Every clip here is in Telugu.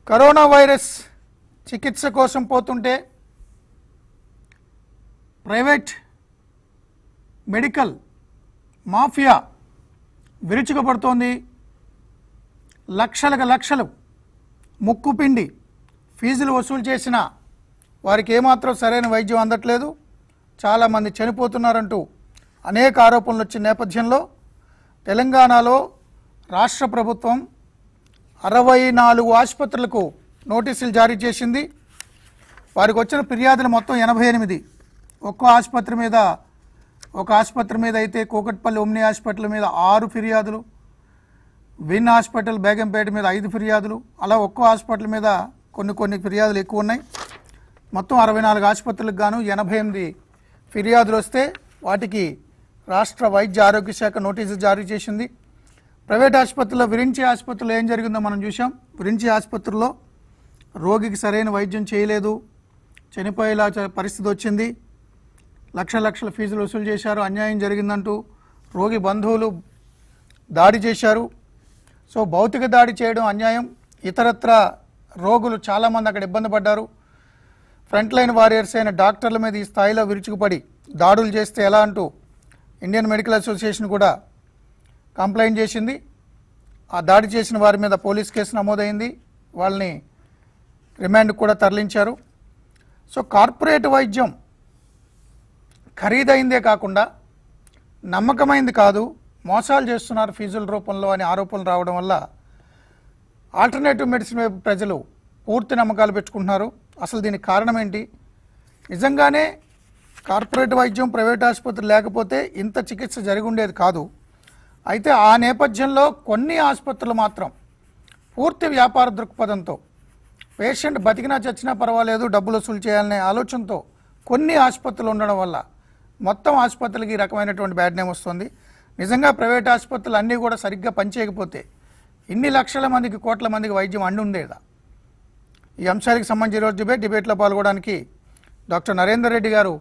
కరోనా వైరస్ చికిత్స కోసం పోతుంటే ప్రైవేట్ మెడికల్ మాఫియా విరుచుకుపడుతోంది లక్షలకు లక్షలు ముక్కుపిండి ఫీజులు వసూలు చేసిన వారికి ఏమాత్రం సరైన వైద్యం అందట్లేదు చాలామంది చనిపోతున్నారంటూ అనేక ఆరోపణలు వచ్చిన నేపథ్యంలో తెలంగాణలో రాష్ట్ర ప్రభుత్వం అరవై నాలుగు ఆసుపత్రులకు నోటీసులు జారీ చేసింది వారికి వచ్చిన ఫిర్యాదులు మొత్తం ఎనభై ఎనిమిది ఒక్కో ఆసుపత్రి మీద ఒక ఆసుపత్రి మీద అయితే కూకట్పల్లి ఉమ్ని హాస్పిటల్ మీద ఆరు ఫిర్యాదులు విన్ హాస్పిటల్ బేగంపేట మీద ఐదు ఫిర్యాదులు అలా ఒక్కో హాస్పిటల్ మీద కొన్ని కొన్ని ఫిర్యాదులు ఎక్కువ ఉన్నాయి మొత్తం అరవై నాలుగు ఆసుపత్రులకు గాను ఎనభై ఎనిమిది ఫిర్యాదులు వస్తే వాటికి రాష్ట్ర వైద్య ఆరోగ్య శాఖ నోటీసులు జారీ చేసింది ప్రైవేట్ ఆసుపత్రిలో విరించి ఆసుపత్రిలో ఏం జరిగిందో మనం చూసాం విరించి ఆసుపత్రిలో రోగికి సరైన వైద్యం చేయలేదు చనిపోయేలా చ- పరిస్థితి వచ్చింది లక్ష లక్షల ఫీజులు వసూలు చేశారు అన్యాయం జరిగిందంటూ రోగి బంధువులు దాడి చేశారు సో భౌతిక దాడి చేయడం అన్యాయం ఇతరత్ర రోగులు చాలామంది అక్కడ ఇబ్బంది పడ్డారు ఫ్రంట్ లైన్ వారియర్స్ అయిన డాక్టర్ల మీద ఈ స్థాయిలో విరుచుకుపడి దాడులు చేస్తే ఎలా అంటూ ఇండియన్ మెడికల్ అసోసియేషన్ కూడా కంప్లైంట్ చేసింది ఆ దాడి చేసిన వారి మీద పోలీస్ కేసు నమోదైంది వాళ్ళని రిమాండ్ కూడా తరలించారు సో కార్పొరేట్ వైద్యం ఖరీదైందే కాకుండా నమ్మకమైంది కాదు మోసాలు చేస్తున్నారు ఫీజుల రూపంలో అని ఆరోపణలు రావడం వల్ల ఆల్టర్నేటివ్ మెడిసిన్ వైపు ప్రజలు పూర్తి నమ్మకాలు పెట్టుకుంటున్నారు అసలు దీనికి కారణం ఏంటి నిజంగానే కార్పొరేట్ వైద్యం ప్రైవేట్ ఆసుపత్రి లేకపోతే ఇంత చికిత్స జరిగి ఉండేది కాదు అయితే ఆ నేపథ్యంలో కొన్ని ఆసుపత్రులు మాత్రం పూర్తి వ్యాపార దృక్పథంతో పేషెంట్ బతికినా చచ్చినా పర్వాలేదు డబ్బులు వసూలు చేయాలనే ఆలోచనతో కొన్ని ఆసుపత్రులు ఉండడం వల్ల మొత్తం ఆసుపత్రులకి ఈ రకమైనటువంటి బ్యాడ్ నేమ్ వస్తుంది నిజంగా ప్రైవేట్ ఆసుపత్రులు అన్నీ కూడా సరిగ్గా పనిచేయకపోతే ఇన్ని లక్షల మందికి కోట్ల మందికి వైద్యం అండి ఉండేదా ఈ అంశానికి సంబంధించి ఈరోజు డిబేట్ డిబేట్లో పాల్గొనడానికి డాక్టర్ నరేందర్ రెడ్డి గారు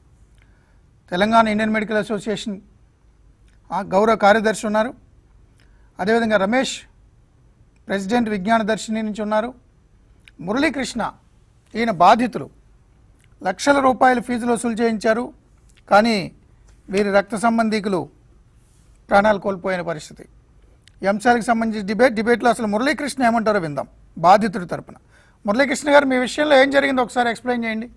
తెలంగాణ ఇండియన్ మెడికల్ అసోసియేషన్ ఆ, గౌరవ కార్యదర్శి ఉన్నారు అదేవిధంగా రమేష్ ప్రెసిడెంట్ విజ్ఞాన దర్శిని నుంచి ఉన్నారు మురళీకృష్ణ ఈయన బాధితులు లక్షల రూపాయల ఫీజులు వసూలు చేయించారు కానీ వీరి రక్త సంబంధీకులు ప్రాణాలు కోల్పోయిన పరిస్థితి ఈ అంశాలకు సంబంధించి డిబేట్ డిబేట్లో అసలు మురళీకృష్ణ ఏమంటారో విందాం బాధితుడి తరపున మురళీకృష్ణ గారు మీ విషయంలో ఏం జరిగిందో ఒకసారి ఎక్స్ప్లెయిన్ చేయండి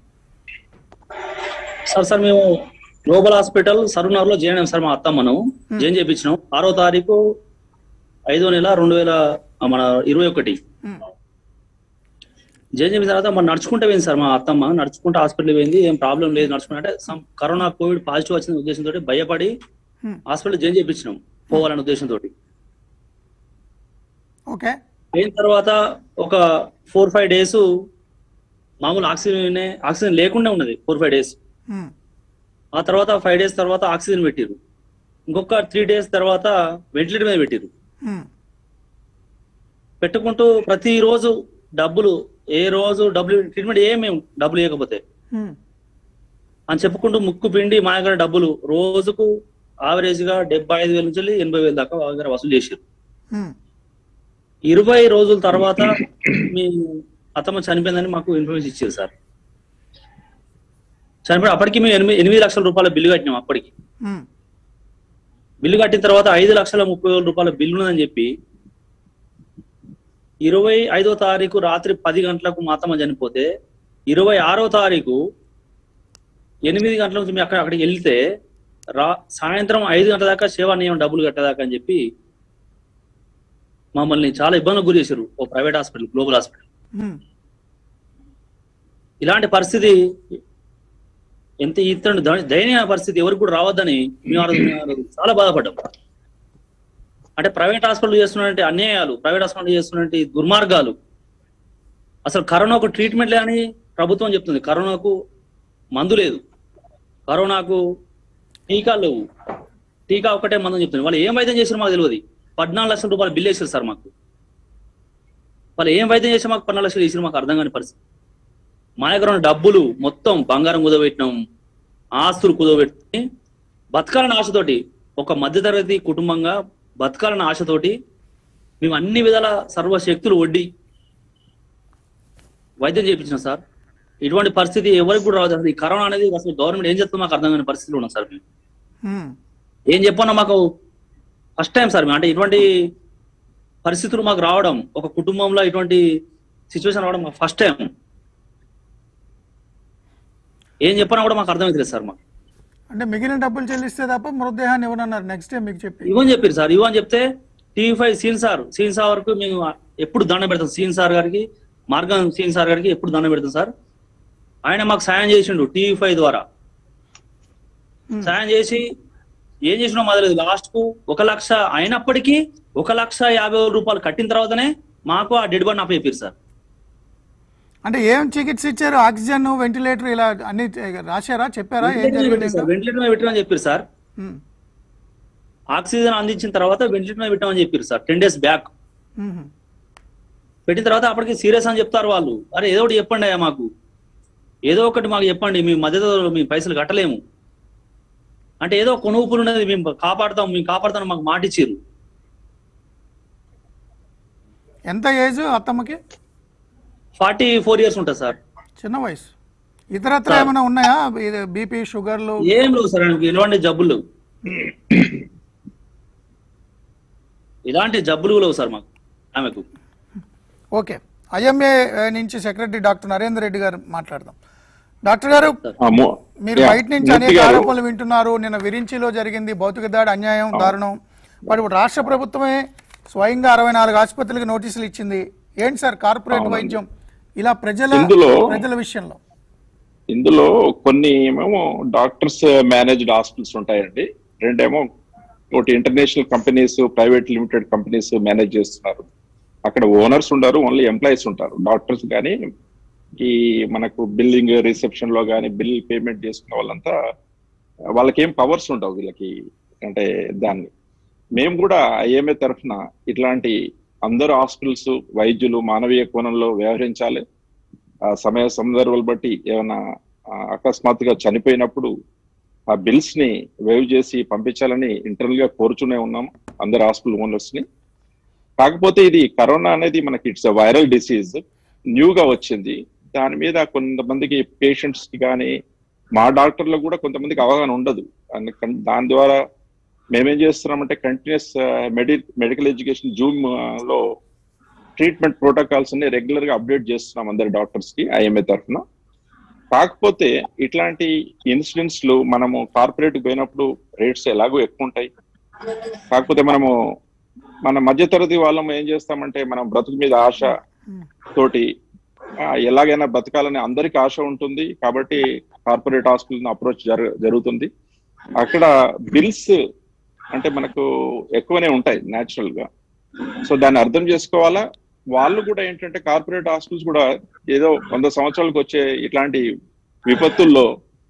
సార్ సార్ మేము గ్లోబల్ హాస్పిటల్ సరునగర్ లో జాయిన్ అయ్యాం సార్ మా అత్తమ్మను జాయిన్ చేయించినాం ఆరో తారీఖు ఐదో నెల రెండు వేల ఆ, మన ఇరవై ఒకటి ఉమ్, జాయిన్ చేసిన తర్వాత మన నడుచుకుంటూ పోయింది సార్ మా అత్తమ్మ నడుచుకుంటూ హాస్పిటల్ పోయింది ఏం ప్రాబ్లం లేదు నడుచుకుంటే అంటే some కరోనా కోవిడ్ పాజిటివ్ వచ్చిన ఉద్దేశంతో భయపడి ఉమ్, హాస్పిటల్ జాయిన్ చేయించినాం పోవాలనే ఉద్దేశంతో ఓకే అయిన తర్వాత ఒక ఫోర్ ఫైవ్ డేస్ మామూలు ఆక్సిజన్ ఆక్సిజన్ లేకుండా ఉన్నది ఫోర్ ఫైవ్ డేస్ ఉమ్, ఆ తర్వాత ఫైవ్ డేస్ తర్వాత ఆక్సిజన్ పెట్టిరు ఇంకొక త్రీ డేస్ తర్వాత వెంటిలేటర్ మీద పెట్టిరు ఉమ్, పెట్టుకుంటూ ప్రతిరోజు డబ్బులు ఏ రోజు డబ్బులు ట్రీట్మెంట్ ఏం మేము డబ్బులు ఇవ్వకపోతే ఉమ్, అని చెప్పుకుంటూ ముక్కు పిండి మా దగ్గర డబ్బులు రోజుకు ఆవరేజ్ గా డెబ్బై ఐదు వేల నుంచి ఎనభై వేల దాకా మా దగ్గర వసూలు చేసారు ఉమ్, ఇరవై రోజుల తర్వాత మీ అత్తమ్మ చనిపోయిందని మాకు ఇన్ఫర్మేషన్ ఇచ్చారు సార్ చనిపోయి అప్పటికి మేము ఎనిమిది ఎనిమిది లక్షల రూపాయల బిల్లు కట్టినాం అప్పటికి ఉమ్, బిల్లు కట్టిన తర్వాత ఐదు లక్షల ముప్పై వేల రూపాయల బిల్లు ఉన్నదని చెప్పి ఇరవై ఐదో తారీఖు రాత్రి పది గంటలకు మా అత్తమ్మ చనిపోతే ఇరవై ఆరో తారీఖు ఎనిమిది గంటల నుంచి మేము అక్కడ అక్కడికి వెళ్తే రా సాయంత్రం ఐదు గంటల దాకా సేవా నియమం డబ్బులు కట్టేదాకా అని చెప్పి మమ్మల్ని చాలా ఇబ్బందులకు గురి చేశారు ఓ private hospital Global Hospital um, ఇలాంటి పరిస్థితి ఎంత ఇతను దయనీయ పరిస్థితి ఎవరికి కూడా రావద్దని మేము ఆ రోజు- మేము ఆ రోజు చాలా బాధపడ్డాం అంటే ప్రైవేట్ హాస్పిటల్ చేస్తున్నటువంటి అన్యాయాలు ప్రైవేట్ హాస్పిటల్ చేస్తున్నటువంటి దుర్మార్గాలు అసలు కరోనాకు ట్రీట్మెంట్ లేని ప్రభుత్వం చెప్తుంది కరోనాకు మందు లేదు కరోనాకు టీకాలు లేవు టీకా ఒకటే మందు చెప్తుంది వాళ్ళు ఏం వైద్యం చేశారు మాకు తెలియదు పద్నాలుగు లక్షల రూపాయలు బిల్ వేసారు సార్ మాకు వాళ్ళు ఏం వైద్యం చేశారు మాకు పద్నాలుగు లక్షలు వేసారు మాకు అర్థం కాని పరిస్థితి మా దగ్గర ఉన్న డబ్బులు మొత్తం బంగారం కుదబెట్టినాం ఆస్తులు కుదబెట్టి బతకాలని ఆశతోటి ఒక మధ్యతరగతి కుటుంబంగా బతకాలన్న ఆశతోటి మేము అన్ని విధాల సర్వశక్తులు ఒడ్డి వైద్యం చేయించిన సార్ ఇటువంటి పరిస్థితి ఎవరికి కూడా రాదు అసలు ఈ కరోనా అనేది అసలు గవర్నమెంట్ ఏం చేస్తుందో మాకు అర్థం కాని పరిస్థితిలో ఉన్నాం సార్ మేము ఉమ్. ఏం చెప్పన్నా మాకు ఫస్ట్ టైం సార్ మేము అంటే ఇటువంటి పరిస్థితులు మాకు రావడం ఒక కుటుంబంలో ఇటువంటి సిచ్యువేషన్ రావడం మాకు ఫస్ట్ టైం ఏం చెప్పినా కూడా మాకు అర్థమవుతలేదు సార్ మాకు అంటే మిగిలిన డబ్బులు చెల్లిస్తే తప్ప మృతదేహాన్ని ఇవ్వనన్నారు నెక్స్ట్ డే మీకు చెప్పి ఇవ్వని చెప్పారు సార్ ఇవ్వని చెప్తే TV five scene sir scene sir వరకు మేము ఎప్పుడు దండం పెడతాం సీన్ సార్ గారికి మార్గం సీన్ సార్ గారికి ఎప్పుడు దండం పెడతాం సార్ ఆయన మాకు సాయం చేసిండు టీవీ ఫైవ్ ద్వారా Hmm. సాయం చేసి ఏం చేసినా మొదలేదు లాస్ట్ కు ఒక లక్ష అయినప్పటికీ ఒక లక్ష యాభై వేల రూపాయలు కట్టిన తర్వాతనే మాకు ఆ డెడ్ బాడీ అప్పచెప్పారు సార్ అంటే ఏం చికిత్స ఇచ్చారు ఆక్సిజన్ వెంటిలేటర్ ఇలా అన్ని రాశారా చెప్పారా ఏం జరిగింది ఇంకా? వెంటిలేటర్ మీద పెట్టమని చెప్పారు సార్ ఉమ్. ఆక్సిజన్ అందించిన తర్వాత వెంటిలేటర్ మీద పెట్టమని చెప్పారు sir ten days back um. పెట్టిన తర్వాత అప్పటికి సీరియస్ అని చెప్తారు వాళ్ళు అరే ఏదో ఒకటి చెప్పండి అయ్యా మాకు ఏదో ఒకటి మాకు చెప్పండి మీ మధ్యలో మీ పైసలు కట్టలేము అంటే ఏదో కొనుగుపులు ఉన్నది మేము కాపాడుతాం మేము కాపాడుతాం మాకు మాట ఇచ్చారు ఎంత ఏజ్ అత్తమ్మకి ఫార్టీ ఫోర్ ఇయర్స్ ఉంటుంది సార్ చిన్న వయసు ఇతరత్ర ఏమైనా ఉన్నాయా ఇది బీపీ షుగర్లు ఏం లేవు సార్ ఆయనకి ఎలాంటి జబ్బులు లేవు ఇలాంటి జబ్బులు లేవు సార్ మాకు ఆమెకు ఓకే ఐఎంఏ నుంచి సెక్రటరీ డాక్టర్ నరేందర్ రెడ్డి గారు మాట్లాడదాం డాక్టర్ గారు ఆ, మో- మీరు యా, బయట నుంచి మూర్తి అనేక గారు, ఆరోపణలు వింటున్నారు నిన్న విరించిలో జరిగింది భౌతిక దాడి అన్యాయం దారుణం మరి ఇప్పుడు రాష్ట్ర ప్రభుత్వమే స్వయంగా అరవై నాలుగు ఆసుపత్రులకు నోటీసులు ఇచ్చింది ఏంటి సార్ కార్పొరేట్ వైద్యం ఇలా ప్రజల ఇందులో- ప్రజల విషయంలో ఇందులో కొన్ని ఏమో డాక్టర్స్ మేనేజ్డ్ హాస్పిటల్స్ ఉంటాయండి రెండేమో ఒకటి international companies private limited companies manage చేస్తున్నారు అక్కడ ఓనర్స్ ఉండరు ఓన్లీ ఎంప్లాయీస్ ఉంటారు డాక్టర్స్ కానీ ఈ మనకు బిల్లింగ్ రిసెప్షన్ లో కానీ బిల్ పేమెంట్ చేసుకున్న వాళ్ళంతా వాళ్ళకి ఏం పవర్స్ ఉండవు వీళ్ళకి అంటే దాన్ని మేము కూడా ఐఎంఏ తరఫున ఇట్లాంటి అందరు హాస్పిటల్స్ వైద్యులు మానవీయ కోణంలో వ్యవహరించాలి ఆ సమయ సందర్భాలు బట్టి ఏమైనా ఆ, అకస్మాత్తుగా చనిపోయినప్పుడు ఆ బిల్స్ ని వేవ్ చేసి పంపించాలని ఇంటర్నల్ గా కోరుతూనే ఉన్నాం అందరు హాస్పిటల్ ఓనర్స్ ని కాకపోతే ఇది కరోనా అనేది మనకి ఇట్స్ వైరల్ డిసీజ్ న్యూగా వచ్చింది దాని మీద కొంతమందికి పేషెంట్స్ కి కానీ మా డాక్టర్లకు కూడా కొంతమందికి అవగాహన ఉండదు అందుకని దాని ద్వారా మేమేం చేస్తున్నామంటే continuous medi medical education Zoom లో ట్రీట్మెంట్ ప్రోటోకాల్స్ అన్ని రెగ్యులర్ గా అప్డేట్ చేస్తున్నాం అందరి డాక్టర్స్ కి ఐఎంఏ తరఫున కాకపోతే ఇట్లాంటి ఇన్సిడెంట్స్ లు మనము కార్పొరేట్ పోయినప్పుడు రేట్స్ ఎలాగో ఎక్కువ ఉంటాయి కాకపోతే మనము మన మధ్యతరగతి వాళ్ళం ఏం చేస్తామంటే మనం బ్రతుకు మీద ఆశ తోటి ఆ, ఎలాగైనా బ్రతకాలని అందరికి ఆశ ఉంటుంది కాబట్టి కార్పొరేట్ హాస్పిటల్ అప్రోచ్ జరుగుతుంది అక్కడ బిల్స్ అంటే మనకు ఎక్కువనే ఉంటాయి న్యాచురల్ గా సో దాన్ని అర్థం చేసుకోవాలా వాళ్ళు కూడా ఏంటంటే కార్పొరేట్ హాస్పిటల్స్ కూడా ఏదో వంద సంవత్సరాలకు వచ్చే ఇట్లాంటి విపత్తుల్లో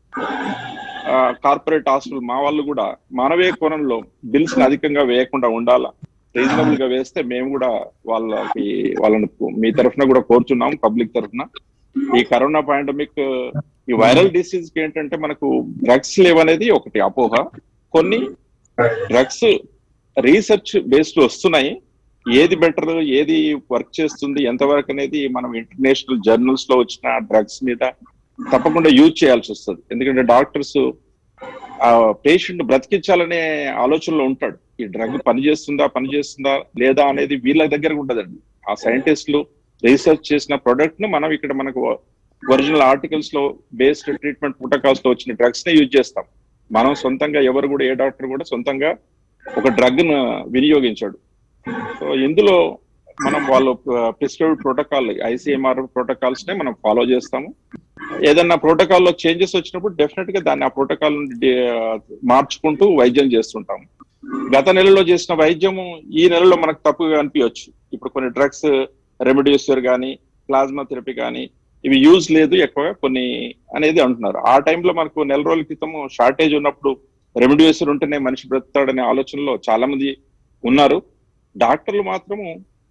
కార్పొరేట్ హాస్పిటల్ మా వాళ్ళు కూడా మానవీయ కోణంలో బిల్స్ అధికంగా వేయకుండా ఉండాలా రీజనబుల్ గా వేస్తే మేము కూడా వాళ్ళకి వాళ్ళని మీ తరఫున కూడా కోరుచున్నాం పబ్లిక్ తరఫున ఈ కరోనా పాండమిక్ ఈ వైరల్ డిసీజ్ కి ఏంటంటే మనకు డ్రగ్స్ లేవనేది ఒకటి అపోహ కొన్ని డ్రగ్స్ రీసెర్చ్ బేస్డ్ వస్తున్నాయి ఏది బెటర్ ఏది వర్క్ చేస్తుంది ఎంతవరకు అనేది మనం ఇంటర్నేషనల్ జర్నల్స్ లో వచ్చిన డ్రగ్స్ మీద తప్పకుండా యూజ్ చేయాల్సి వస్తుంది ఎందుకంటే డాక్టర్స్ ఆ పేషెంట్ బ్రతికించాలనే ఆలోచనలో ఉంటాడు ఈ డ్రగ్ పని చేస్తుందా పని చేస్తుందా లేదా అనేది వీళ్ళ దగ్గర ఉండదండి ఆ సైంటిస్టులు రీసెర్చ్ చేసిన ప్రొడక్ట్ ను మనం ఇక్కడ మనకు ఒరిజినల్ ఆర్టికల్స్ లో బేస్డ్ ట్రీట్మెంట్ ప్రోటోకాల్స్ లో వచ్చిన డ్రగ్స్ నే యూజ్ చేస్తాం మనం సొంతంగా ఎవరు కూడా ఏ డాక్టర్ కూడా సొంతంగా ఒక డ్రగ్ ను వినియోగించాడు సో ఇందులో మనం వాళ్ళు ప్రిస్క్రైబ్ ప్రోటోకాల్ ఐసీఎంఆర్ ప్రోటోకాల్స్ నే మనం ఫాలో చేస్తాము ఏదన్నా ప్రోటోకాల్ లో చేంజెస్ వచ్చినప్పుడు డెఫినెట్ గా దాన్ని ఆ ప్రోటోకాల్ మార్చుకుంటూ వైద్యం చేస్తుంటాము గత నెలలో చేసిన వైద్యము ఈ నెలలో మనకు తప్పుగా అనిపించవచ్చు ఇప్పుడు కొన్ని డ్రగ్స్ రెమెడిసివిర్ కానీ ప్లాస్మా థెరపీ కానీ ఇవి యూజ్ లేదు ఎక్కువగా కొన్ని అనేది అంటున్నారు ఆ టైంలో మనకు నెల రోజుల క్రితం షార్టేజ్ ఉన్నప్పుడు రెమెడిసివిర్ ఉంటేనే మనిషి బ్రతుకుతాడనే ఆలోచనలో చాలా మంది ఉన్నారు డాక్టర్లు మాత్రము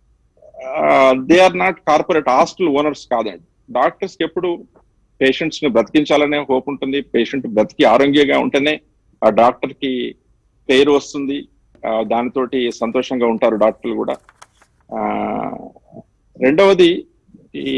they are not corporate hospital owners కాదండి డాక్టర్స్ కి ఎప్పుడు పేషెంట్స్ ని బ్రతికించాలనే హోప్ ఉంటుంది పేషెంట్ బ్రతికి ఆరోగ్యంగా ఉంటేనే ఆ డాక్టర్ కి పేరు వస్తుంది ఆ, దానితోటి సంతోషంగా ఉంటారు డాక్టర్లు కూడా ఆ, రెండవది ఈ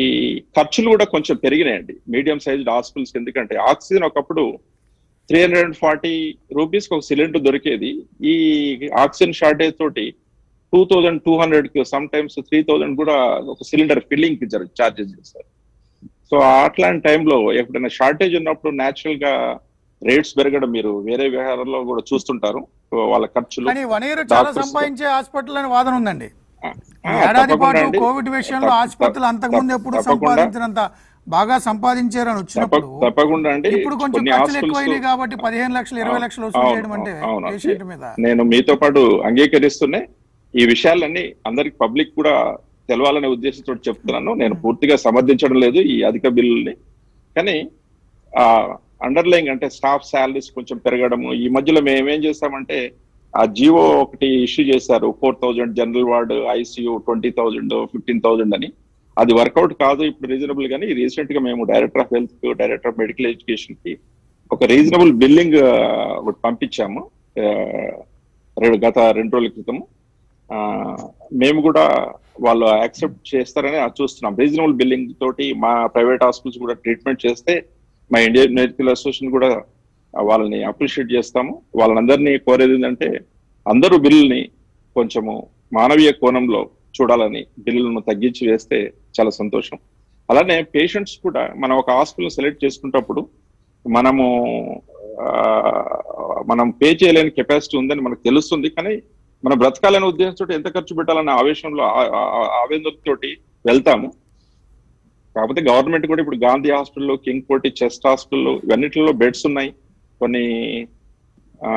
ఖర్చులు కూడా కొంచెం పెరిగినాయండి మీడియం సైజ్డ్ హాస్పిటల్స్ ఎందుకంటే ఆక్సిజన్ ఒకప్పుడు three hundred and forty rupees ఒక సిలిండర్ దొరికేది ఈ ఆక్సిజన్ షార్టేజ్ తోటి టూ థౌజండ్ టూ హండ్రెడ్ కి సమ్ టైమ్స్ త్రీ థౌజండ్ కూడా ఒక సిలిండర్ ఫిల్లింగ్ కి చార్జెస్ చేస్తారు సో అట్లాంటి టైంలో ఎప్పుడైనా షార్టేజ్ ఉన్నప్పుడు న్యాచురల్ గా రేట్స్ పెరగడం మీరు వేరే వ్యవహారంలో కూడా చూస్తుంటారు సో వాళ్ళ ఖర్చులు కానీ వన్ ఇయర్ చాలా Doctors- సంపాదించే హాస్పిటల్ అని వాదన ఉందండి ఆ, ఈ ఏడాది తప్పకుండా పాటు అండి. కోవిడ్ విషయంలో తప్ప- ఆసుపత్రులు అంతకుముందు ఎప్పుడు తప్పకుండా సంపాదించినంత బాగా సంపాదించారని తప్ప- వచ్చినప్పుడు తప్పకుండా అండి ఇప్పుడు కొంచెం కొన్ని ఖర్చులు hospitals- ఎక్కువైనాయి కాబట్టి పదిహేను లక్షలు ఇరవై అవును, లక్షలు వసూలు అవును, చేయడం అంటే అవును. పేషెంట్ మీద నేను మీతో పాటు అంగీకరిస్తూనే ఈ విషయాలన్నీ అందరికి పబ్లిక్ కూడా తెలవాలనే ఉద్దేశంతో చెప్తున్నాను నేను పూర్తిగా సమర్థించడం లేదు ఈ అధిక బిల్లుల్ని కానీ ఆ అండర్లైంగ్ అంటే స్టాఫ్ శాలరీస్ కొంచెం పెరగడము ఈ మధ్యలో మేము ఏం చేస్తామంటే ఆ జియో ఒకటి ఇష్యూ చేశారు four thousand general ward ICU twenty thousand fifteen thousand అని అది వర్కౌట్ కాదు ఇప్పుడు రీజనబుల్ గానీ రీసెంట్ గా మేము director of health director of medical education కి ఒక రీజనబుల్ బిల్లింగ్ ఒకటి పంపించాము ఆ, రెండు- గత రెండు రోజుల క్రితం ఆ, మేము కూడా వాళ్ళు యాక్సెప్ట్ చేస్తారని చూస్తున్నాం రీజనబుల్ బిల్లింగ్ తోటి మా ప్రైవేట్ హాస్పిటల్స్ కూడా ట్రీట్మెంట్ చేస్తే మా ఇండియన్ మెడికల్ అసోసియేషన్ కూడా వాళ్ళని అప్రిషియేట్ చేస్తాము వాళ్ళందరినీ కోరేది ఏంటంటే అందరూ బిల్లుని కొంచెము మానవీయ కోణంలో చూడాలని బిల్లులను తగ్గించి వేస్తే చాలా సంతోషం అలానే పేషెంట్స్ కూడా మనం ఒక హాస్పిటల్ సెలెక్ట్ చేసుకునేటప్పుడు మనము ఆ, మనం పే చేయలేని కెపాసిటీ ఉందని మనకు తెలుస్తుంది కానీ మనం బ్రతకాలనే ఉద్దేశంతో ఎంత ఖర్చు పెట్టాలనే ఆవేశంలో ఆ- ఆ- ఆ- ఆవేదనతోటి వెళ్తాము కాకపోతే గవర్నమెంట్ కూడా ఇప్పుడు Gandhi hospital King Koti chest hospital ఇవన్నిటిలో బెడ్స్ ఉన్నాయి కొన్ని ఆ,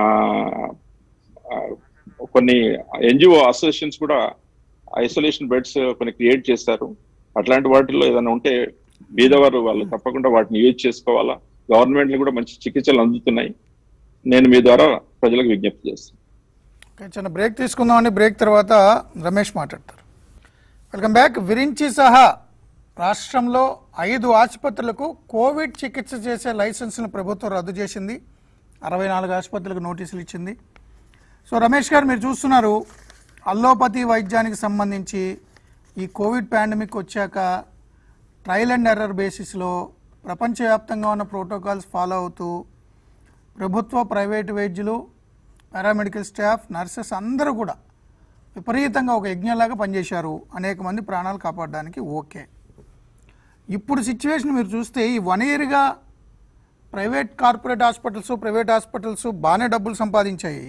ఆ, కొన్ని ఎన్జిఓ అసోసియేషన్స్ కూడా ఐసోలేషన్ బెడ్స్ కొన్ని క్రియేట్ చేశారు అట్లాంటి వాటిల్లో ఏదైనా ఉంటే బీదవారు వాళ్ళు తప్పకుండా వాటిని యూజ్ చేసుకోవాలా గవర్నమెంట్ కూడా మంచి చికిత్సలు అందుతున్నాయి నేను మీ ద్వారా ప్రజలకు విజ్ఞప్తి చేస్తాను ఓకే, చిన్న బ్రేక్ తీసుకుందామండి బ్రేక్ తర్వాత రమేష్ మాట్లాడతారు వెల్కమ్ బ్యాక్ విరించి సహా రాష్ట్రంలో ఐదు ఆసుపత్రులకు కోవిడ్ చికిత్స చేసే లైసెన్సులను ప్రభుత్వం రద్దు చేసింది అరవై నాలుగు ఆసుపత్రులకు నోటీసులు ఇచ్చింది సో రమేష్ గారు మీరు చూస్తున్నారు అల్లోపతి వైద్యానికి సంబంధించి ఈ కోవిడ్ పాండమిక్ వచ్చాక ట్రయల్ అండ్ ఎర్రర్ బేసిస్లో ప్రపంచవ్యాప్తంగా ఉన్న ప్రోటోకాల్స్ ఫాలో అవుతూ ప్రభుత్వ ప్రైవేటు వైద్యులు పారామెడికల్ స్టాఫ్ నర్సెస్ అందరూ కూడా విపరీతంగా ఒక యజ్ఞంలాగా పనిచేశారు అనేక మంది ప్రాణాలు కాపాడడానికి ఓకే ఇప్పుడు సిచ్యువేషన్ మీరు చూస్తే ఈ వన్ ఇయర్గా private corporate hospitals private hospitals బాగానే డబ్బులు సంపాదించాయి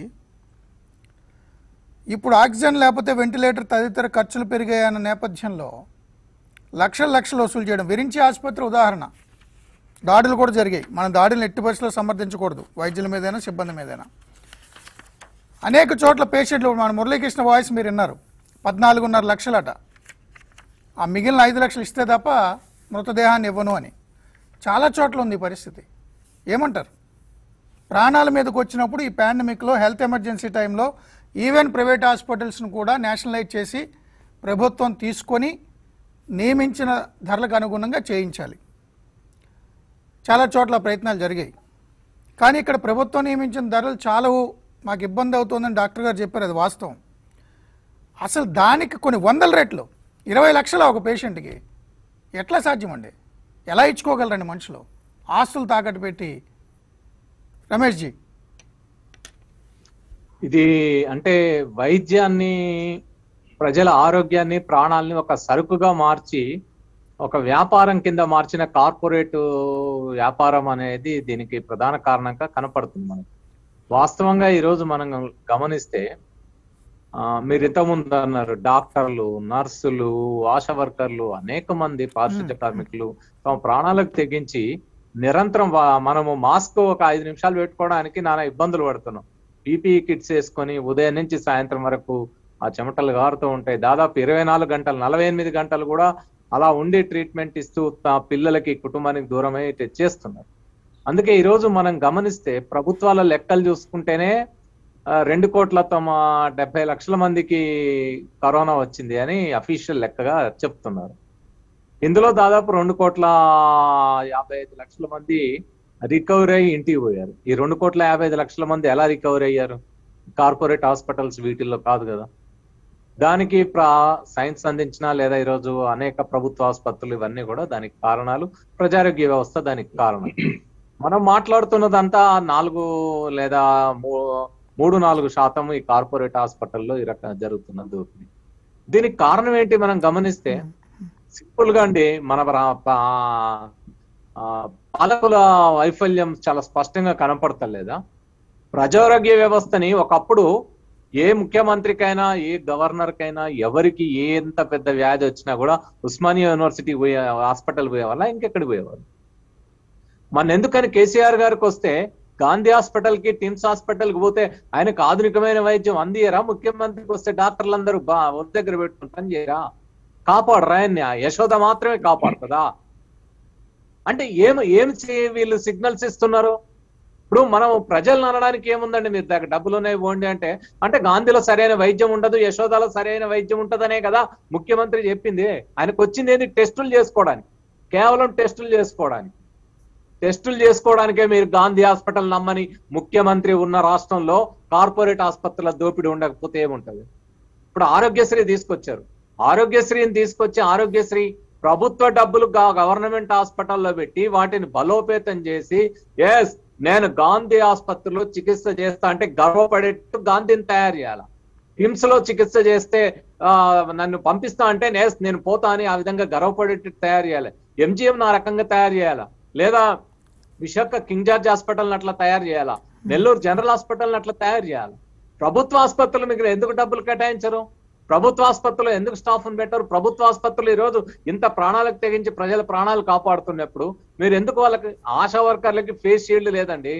ఇప్పుడు ఆక్సిజన్ లేకపోతే వెంటిలేటర్ తదితర ఖర్చులు పెరిగాయన్న నేపథ్యంలో లక్షల లక్షలు వసూలు చేయడం విరించి ఆసుపత్రి ఉదాహరణ దాడులు కూడా జరిగాయి మన దాడులను ఎట్టి పరిస్థితుల్లో సమర్థించకూడదు వైద్యుల మీదైనా సిబ్బంది మీదైనా అనేక చోట్ల పేషెంట్లు మన మురళీకృష్ణ వాయిస్ మీరు విన్నారు పద్నాలుగున్నర లక్షలట ఆ మిగిలిన ఐదు లక్షలు ఇస్తే తప్ప మృతదేహాన్ని ఇవ్వను అని చాలా చోట్ల ఉంది ఈ పరిస్థితి ఏమంటారు ప్రాణాల మీదకి వచ్చినప్పుడు ఈ పాండమిక్లో హెల్త్ ఎమర్జెన్సీ టైంలో ఈవెన్ ప్రైవేట్ హాస్పిటల్స్ను కూడా నేషనలైజ్ చేసి ప్రభుత్వం తీసుకొని నియమించిన ధరలకు అనుగుణంగా చేయించాలి చాలా చోట్ల ప్రయత్నాలు జరిగాయి కానీ ఇక్కడ ప్రభుత్వం నియమించిన ధరలు చాలవు మాకు ఇబ్బంది అవుతుందని డాక్టర్ గారు చెప్పారు అది వాస్తవం అసలు దానికి కొన్ని వందల రెట్లు ఇరవై లక్షల ఒక పేషెంట్కి ఎట్లా సాధ్యమండి ఎలా ఇచ్చుకోగలరండి మనుషులు ఆస్తులు తాకట్టు పెట్టి రమేష్ జీ ఇది అంటే వైద్యాన్ని ప్రజల ఆరోగ్యాన్ని ప్రాణాలని ఒక సరుకుగా మార్చి ఒక వ్యాపారం కింద మార్చిన కార్పొరేట్ వ్యాపారం అనేది దీనికి ప్రధాన కారణంగా కనపడుతుంది మనకి వాస్తవంగా ఈరోజు మనం గమనిస్తే ఆ, మీరు ఇంతకుముందు అన్నారు డాక్టర్లు నర్సులు ఆశా వర్కర్లు అనేక మంది పారిశుద్ధ్య కార్మికులు తమ ప్రాణాలకు తెగించి నిరంతరం వా- మనము మాస్క్ ఒక ఐదు నిమిషాలు పెట్టుకోవడానికి నానా ఇబ్బందులు పడుతున్నాం పీపీఈ కిట్స్ వేసుకొని ఉదయం నుంచి సాయంత్రం వరకు ఆ చెమటలు గారుతూ ఉంటాయి దాదాపు ఇరవై నాలుగు గంటలు నలభై ఎనిమిది గంటలు కూడా అలా ఉండి ట్రీట్మెంట్ ఇస్తూ తమ పిల్లలకి కుటుంబానికి దూరమై చేస్తున్నారు అందుకే ఈ రోజు మనం గమనిస్తే ప్రభుత్వాల లెక్కలు చూసుకుంటేనే ఆ, రెండు కోట్ల తమ డెబ్బై లక్షల మందికి కరోనా వచ్చింది అని అఫీషియల్ లెక్కగా చెప్తున్నారు ఇందులో దాదాపు రెండు కోట్ల యాభై ఐదు లక్షల మంది రికవరీ అయ్యి ఇంటికి పోయారు ఈ రెండు కోట్ల యాభై ఐదు లక్షల మంది ఎలా రికవరీ అయ్యారు కార్పొరేట్ హాస్పిటల్స్ వీటిల్లో కాదు కదా దానికి ప్ర సైన్స్ అందించిన లేదా ఈరోజు అనేక ప్రభుత్వ ఆసుపత్రులు ఇవన్నీ కూడా దానికి కారణాలు ప్రజారోగ్య వ్యవస్థ దానికి కారణం మనం మాట్లాడుతున్నదంతా నాలుగు లేదా మూ- మూడు నాలుగు శాతం ఈ కార్పొరేట్ హాస్పిటల్లో ఈ రకంగా జరుగుతున్న దోపిడీ దీనికి కారణం ఏంటి మనం గమనిస్తే సింపుల్ గా అండి మన రా- పా- ఆ, పాలకుల వైఫల్యం చాలా స్పష్టంగా కనపడతలేదా ప్రజారోగ్య వ్యవస్థని ఒకప్పుడు ఏ ముఖ్యమంత్రికైనా ఏ గవర్నర్ కైనా ఎవరికి ఏ ఎంత పెద్ద వ్యాధి వచ్చినా కూడా ఉస్మానియా యూనివర్సిటీ పోయే హాస్పిటల్ పోయేవాళ్ళ ఇంకెక్కడికి పోయేవాళ్ళు మన ఎందుకని కేసీఆర్ గారికి వస్తే గాంధీ హాస్పిటల్ కి టిమ్స్ హాస్పిటల్ కి పోతే ఆయనకు ఆధునికమైన వైద్యం అందియరా ముఖ్యమంత్రికి వస్తే డాక్టర్లు అందరూ బా ఒడి దగ్గర పెట్టుకుని పని చేయరా కాపాడరా ఆయన్ని ఆ యశోద మాత్రమే కాపాడుతుందా అంటే ఏం ఏం చే- వీళ్ళు సిగ్నల్స్ ఇస్తున్నారు ఇప్పుడు మనం ప్రజలను అనడానికి ఏముందండి మీరు దగ్గర డబ్బులు ఉన్నాయి పోండి అంటే అంటే గాంధీలో సరైన వైద్యం ఉండదు యశోదలో సరైన వైద్యం ఉంటదనే కదా ముఖ్యమంత్రి చెప్పింది ఆయనకు వచ్చింది ఏంది టెస్టులు చేసుకోవడానికి కేవలం టెస్టులు చేసుకోవడానికి టెస్టులు చేసుకోవడానికే మీరు గాంధీ హాస్పిటల్ నమ్మని ముఖ్యమంత్రి ఉన్న రాష్ట్రంలో కార్పొరేట్ ఆసుపత్రుల దోపిడీ ఉండకపోతే ఏముంటది ఇప్పుడు ఆరోగ్యశ్రీ తీసుకొచ్చారు ఆరోగ్యశ్రీని తీసుకొచ్చి ఆరోగ్యశ్రీ ప్రభుత్వ డబ్బులు గా- గవర్నమెంట్ హాస్పిటల్లో పెట్టి వాటిని బలోపేతం చేసి ఎస్ నేను గాంధీ ఆసుపత్రిలో చికిత్స చేస్తా అంటే గర్వపడేట్టు గాంధీని తయారు చేయాలి హిమ్స్ లో చికిత్స చేస్తే ఆ, నన్ను పంపిస్తా అంటే నేస్ నేను పోతా అని ఆ విధంగా గర్వపడేట్టు తయారు చేయాలి ఎంజిఎం ఆ రకంగా తయారు చేయాలా లేదా విశాఖ కింగ్ జార్జ్ హాస్పిటల్ అట్లా తయారు చేయాలా నెల్లూరు జనరల్ హాస్పిటల్ అట్లా తయారు చేయాలి ప్రభుత్వ ఆసుపత్రులు మీకు ఎందుకు డబ్బులు కేటాయించరు ప్రభుత్వ ఆసుపత్రులు ఎందుకు స్టాఫ్ పెట్టరు ప్రభుత్వ ఆసుపత్రులు ఈ రోజు ఇంత ప్రాణాలకు తెగించి ప్రజల ప్రాణాలు కాపాడుతున్నప్పుడు మీరు ఎందుకు వాళ్ళకి ఆశా వర్కర్లకి ఫేస్ షీల్డ్ లేదండి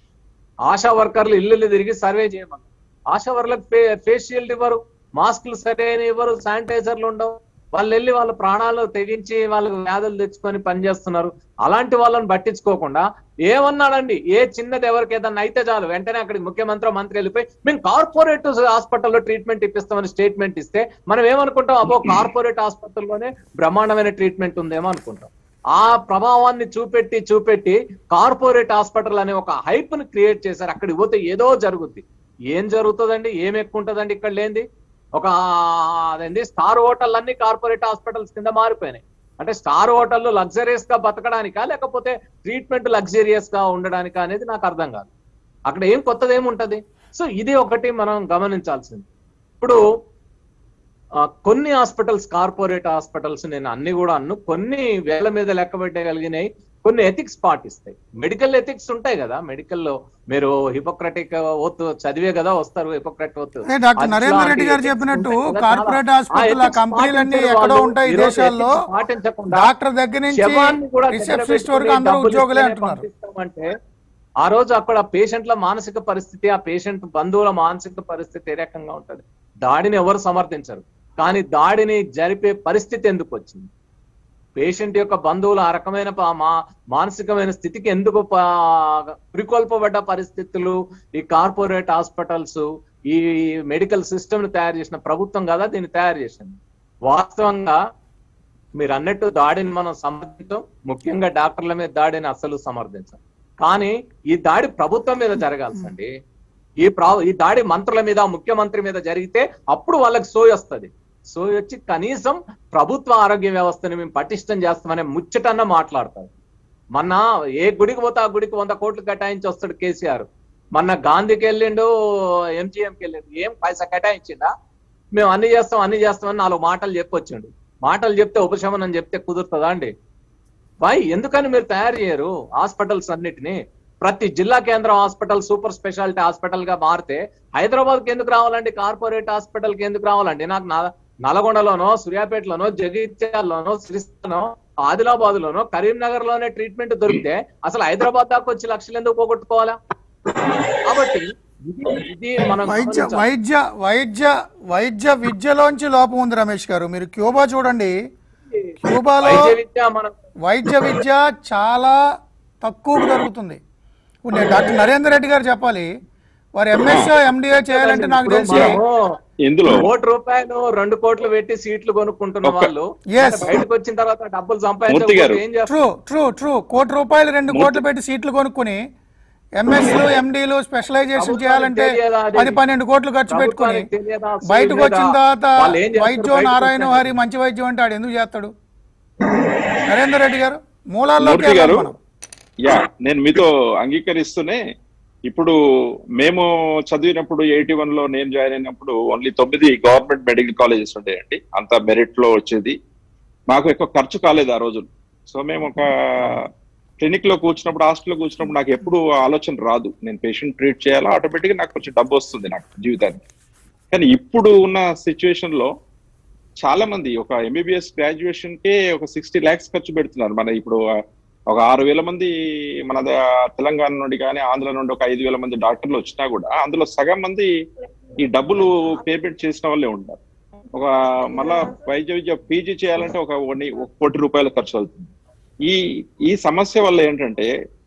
ఆశా వర్కర్లు ఇల్లు తిరిగి సర్వే చేయమని ఆశా వర్కర్లకు ఫేస్ షీల్డ్ ఇవ్వరు మాస్కులు సరైన ఇవ్వరు శానిటైజర్లు ఉండవు వాళ్ళు వెళ్ళి వాళ్ళ ప్రాణాలు తెగించి వాళ్ళకి వ్యాధులు తెచ్చుకొని పనిచేస్తున్నారు అలాంటి వాళ్ళని పట్టించుకోకుండా ఏమన్నాడండి ఏ చిన్నది ఎవరికి ఏదన్నా అయితే చాలు వెంటనే అక్కడికి ముఖ్యమంత్రి మంత్రి వెళ్ళిపోయి మేము కార్పొరేట్ హాస్పిటల్లో ట్రీట్మెంట్ ఇప్పిస్తామని స్టేట్మెంట్ ఇస్తే మనం ఏమనుకుంటాం అబ్బో కార్పొరేట్ హాస్పిటల్లోనే బ్రహ్మాండమైన ట్రీట్మెంట్ ఉందేమో అనుకుంటాం ఆ ప్రభావాన్ని చూపెట్టి చూపెట్టి కార్పొరేట్ హాస్పిటల్ అనే ఒక హైప్ ని క్రియేట్ చేశారు అక్కడికి పోతే ఏదో జరుగుద్ది ఏం జరుగుతుందండి ఏం ఎక్కువ ఉంటుందండి ఇక్కడ లేనిది ఒక అదేంటి స్టార్ హోటల్ అన్ని కార్పొరేట్ హాస్పిటల్స్ కింద మారిపోయినాయి అంటే స్టార్ హోటల్ లగ్జరియస్ గా బతకడానికా లేకపోతే ట్రీట్మెంట్ లగ్జరియస్ గా ఉండడానికా అనేది నాకు అర్థం కాదు అక్కడ ఏం కొత్తది ఏముంటది సో ఇది ఒకటి మనం గమనించాల్సింది ఇప్పుడు ఆ, కొన్ని హాస్పిటల్స్ కార్పొరేట్ హాస్పిటల్స్ నేను అన్ని కూడా అన్ను కొన్ని వేల మీద లెక్క పెట్టగలిగినాయి కొన్ని ఎథిక్స్ పాటిస్తాయి మెడికల్ ఎథిక్స్ ఉంటాయి కదా మెడికల్ లో మీరు హిపోక్రటిక్ ఓత్ చదివే కదా వస్తారు హిపోక్రట్ ఓత్ అదే డాక్టర్ అట్లాంటి నరేందర్ రెడ్డి గారు ethics చెప్పినట్టు ఉంటాయి కదా, కార్పొరేట్ చాలా. హాస్పిటల్ ఆ ఆ ethics కంపెనీలన్నీ పాటించే ఎక్కడో వాళ్ళు ఉంటాయి ఈ ఈరోజు దేశాల్లో ethics పాటించకుండా డాక్టర్ దగ్గర నుంచి శవాన్ని కూడా దగ్గర రిసెప్షనిస్ట్ వరకు పెట్టుకుని అందరూ డబ్బులు ఉద్యోగులే ఇస్తేనే అంటున్నారు పంపిస్తామంటే ఆ రోజు అక్కడ పేషెంట్ల మానసిక పరిస్థితి ఆ పేషెంట్ బంధువుల మానసిక పరిస్థితి ఏ రకంగా ఉంటది దాడిని ఎవరు సమర్థించరు కానీ దాడిని జరిపే పరిస్థితి ఎందుకు వచ్చింది పేషెంట్ యొక్క బంధువులు ఆ రకమైన ప- మా- మానసికమైన స్థితికి ఎందుకు ప- ప్రికొల్పబడ్డ పరిస్థితులు ఈ కార్పొరేట్ హాస్పిటల్స్ ఈ మెడికల్ సిస్టమ్ ని తయారు చేసిన ప్రభుత్వం కదా దీన్ని తయారు చేసింది వాస్తవంగా మీరు అన్నట్టు దాడిని మనం సమర్థించం ముఖ్యంగా డాక్టర్ల మీద దాడిని అసలు సమర్థించం కానీ ఈ దాడి ప్రభుత్వం మీద జరగాల్సింది ఈ ప్రా ఈ దాడి మంత్రుల మీద ముఖ్యమంత్రి మీద జరిగితే అప్పుడు వాళ్ళకి సోయి వస్తుంది సోయి వచ్చి కనీసం ప్రభుత్వ ఆరోగ్య వ్యవస్థని మేము పటిష్టం చేస్తామనే ముచ్చటన్న మాట్లాడతారు మొన్న ఏ గుడికి పోతే ఆ గుడికి వంద కోట్లు కేటాయించి వస్తాడు కేసీఆర్ మొన్న గాంధీకి వెళ్ళిండు ఎంజీఎంకి వెళ్ళిండు ఏం పైసా కేటాయించిండా మేము అన్ని చేస్తాం అన్ని చేస్తామని నాలుగు మాటలు చెప్పొచ్చిండు మాటలు చెప్తే ఉపశమనం చెప్తే కుదురుతుందా అండి వై ఎందుకని మీరు తయారు చేయరు హాస్పిటల్స్ అన్నిటిని ప్రతి జిల్లా కేంద్రం హాస్పిటల్ సూపర్ స్పెషాలిటీ హాస్పిటల్ గా మారితే హైదరాబాద్ కి ఎందుకు రావాలండి కార్పొరేట్ హాస్పిటల్ కి ఎందుకు రావాలండి నాకు నా- నల్గొండలోనో సూర్యాపేటలోనో జగిత్యాలలోనో సిరిస్తానో ఆదిలాబాద్ లోనో కరీంనగర్ లోనే ట్రీట్మెంట్ దొరికితే అసలు హైదరాబాద్ దాకా వచ్చి లక్షలు ఎందుకు పోగొట్టుకోవాలా కాబట్టి ఇది ఇది మనం వైద్య గమనించాలి. వైద్య వైద్య వైద్య విద్యలోంచి లోపం ఉంది రమేష్ గారు మీరు క్యూబా చూడండి క్యూబాలో వైద్య విద్య మనం వైద్య విద్య చాలా తక్కువకు జరుగుతుంది ఇప్పుడు నేను డాక్టర్ నరేందర్ రెడ్డి గారు చెప్పాలి వారు ఎంఎస్ఓ ఎండిఏ చేయాలంటే నాకు ఇప్పుడు తెలిసి మనము ఇందులో కోటి రూపాయలు రెండు కోట్లు పెట్టి సీట్లు కొనుక్కుంటున్న ఒక్క- వాళ్ళు Yes. అంటే బయటకు వచ్చిన తర్వాత డబ్బులు మూర్తి సంపాదించకపోతే గారు. ఏం చేస్తారు ట్రూ ట్రూ ట్రూ కోటి రూపాయలు రెండు కోట్లు పెట్టి సీట్లు కొనుక్కుని ఎంఎస్లు ఎండీలు స్పెషలైజేషన్ చేయాలంటే ప్రభుత్వానికి తెలియదా అది? పది పన్నెండు కోట్లు ఖర్చు పెట్టుకొని ప్రభుత్వానికి తెలియదా? అసలు బయటకు లేదా? వచ్చిన తర్వాత వాళ్ళు ఏం చేస్తారు? వైద్యం బయటకు నారాయణ వచ్చాక? హరి మంచి వైద్యం అంటే ఆడు ఎందుకు చేస్తాడు నరేందర్ రెడ్డి గారు మూలాల్లోకి మూర్తి వెళ్ళాలి గారు మనం యా నేను మీతో అంగీకరిస్తూనే ఇప్పుడు మేము చదివినప్పుడు ఎయిటీ వన్ లో నేను జాయిన్ అయినప్పుడు ఓన్లీ తొమ్మిది గవర్నమెంట్ మెడికల్ కాలేజెస్ ఉండేయండి అంత మెరిట్ లో వచ్చేది మాకు ఎక్కువ ఖర్చు కాలేదు ఆ రోజు సో మేము ఒక క్లినిక్ లో కూర్చున్నప్పుడు హాస్టల్లో కూర్చున్నప్పుడు నాకు ఎప్పుడు ఆలోచన రాదు నేను పేషెంట్ ట్రీట్ చేయాలా ఆటోమేటిక్ గా నాకు కొంచెం డబ్బు వస్తుంది నాకు జీవితానికి కానీ ఇప్పుడు ఉన్న సిచ్యువేషన్ లో చాలా మంది ఒక ఎంబీబీఎస్ గ్రాడ్యుయేషన్ కే ఒక సిక్స్టీ ల్యాక్స్ ఖర్చు పెడుతున్నారు మన ఇప్పుడు ఒక ఆరు వేల మంది మన ద- తెలంగాణ నుండి కానీ ఆంధ్ర నుండి ఒక ఐదు వేల మంది డాక్టర్లు వచ్చినా కూడా అందులో సగం మంది ఈ డబ్బులు పేమెంట్ చేసిన వాళ్ళే ఉంటారు ఒక మళ్ళా వైద్య విద్య పీజీ చేయాలంటే ఒక వన్- ఒక కోటి రూపాయలు ఖర్చు అవుతుంది ఈ ఈ సమస్య వల్ల ఏంటంటే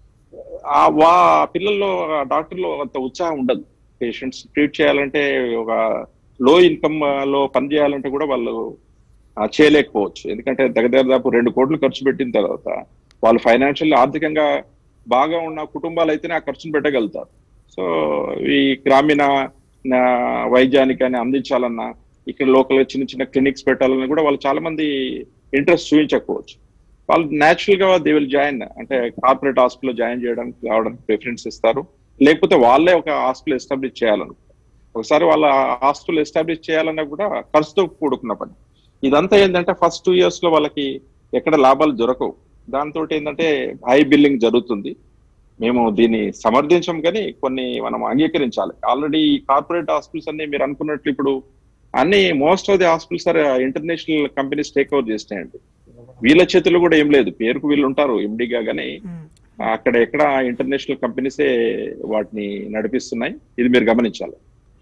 ఆ వా పిల్లల్లో ఆ డాక్టర్లో అంత ఉత్సాహం ఉండదు పేషెంట్స్ ట్రీట్ చేయాలంటే ఒక లో ఇన్కమ్ లో పని చేయాలంటే కూడా వాళ్ళు ఆ, చేయలేకపోవచ్చు ఎందుకంటే దగ్గర దాదాపు రెండు కోట్లు ఖర్చు పెట్టిన తర్వాత వాళ్ళు ఫైనాన్షియల్ ఆర్థికంగా బాగా ఉన్న కుటుంబాలు అయితేనే ఆ ఖర్చును పెట్టగలుగుతారు సో ఈ గ్రామీణ ఆ, వైద్యానికి కానీ అందించాలన్నా ఇక్కడ లోకల్ చిన్న చిన్న క్లినిక్స్ పెట్టాలన్నా కూడా వాళ్ళు చాలా మంది ఇంట్రెస్ట్ చూపించకపోవచ్చు వాళ్ళు న్యాచురల్ గా దే విల్ జాయిన్ అంటే కార్పొరేట్ హాస్పిటల్ జాయిన్ చేయడానికి రావడానికి ప్రిఫరెన్స్ ఇస్తారు లేకపోతే వాళ్ళే ఒక హాస్పిటల్ ఎస్టాబ్లిష్ చేయాలను ఒకసారి వాళ్ళ హాస్పిటల్ ఎస్టాబ్లిష్ చేయాలన్నా కూడా ఖర్చుతో కూడుకున్న పని ఇదంతా ఏంటంటే ఫస్ట్ టూ ఇయర్స్ లో వాళ్ళకి ఎక్కడ లాభాలు దొరకవు దాంతో ఏంటంటే హై బిల్లింగ్ జరుగుతుంది మేము దీన్ని సమర్థించం కానీ కొన్ని మనం అంగీకరించాలి ఆల్రెడీ ఈ కార్పొరేట్ హాస్పిటల్స్ అన్ని మీరు అనుకున్నట్లు ఇప్పుడు అన్ని most of the hospitals are international companies take over చేసినాయండి వీళ్ళ చేతుల్లో కూడా ఏం లేదు పేరుకు వీళ్ళు ఉంటారు ఎండిగా కానీ ఉమ్. అక్కడ ఎక్కడ ఇంటర్నేషనల్ కంపెనీసే వాటిని నడిపిస్తున్నాయి ఇది మీరు గమనించాలి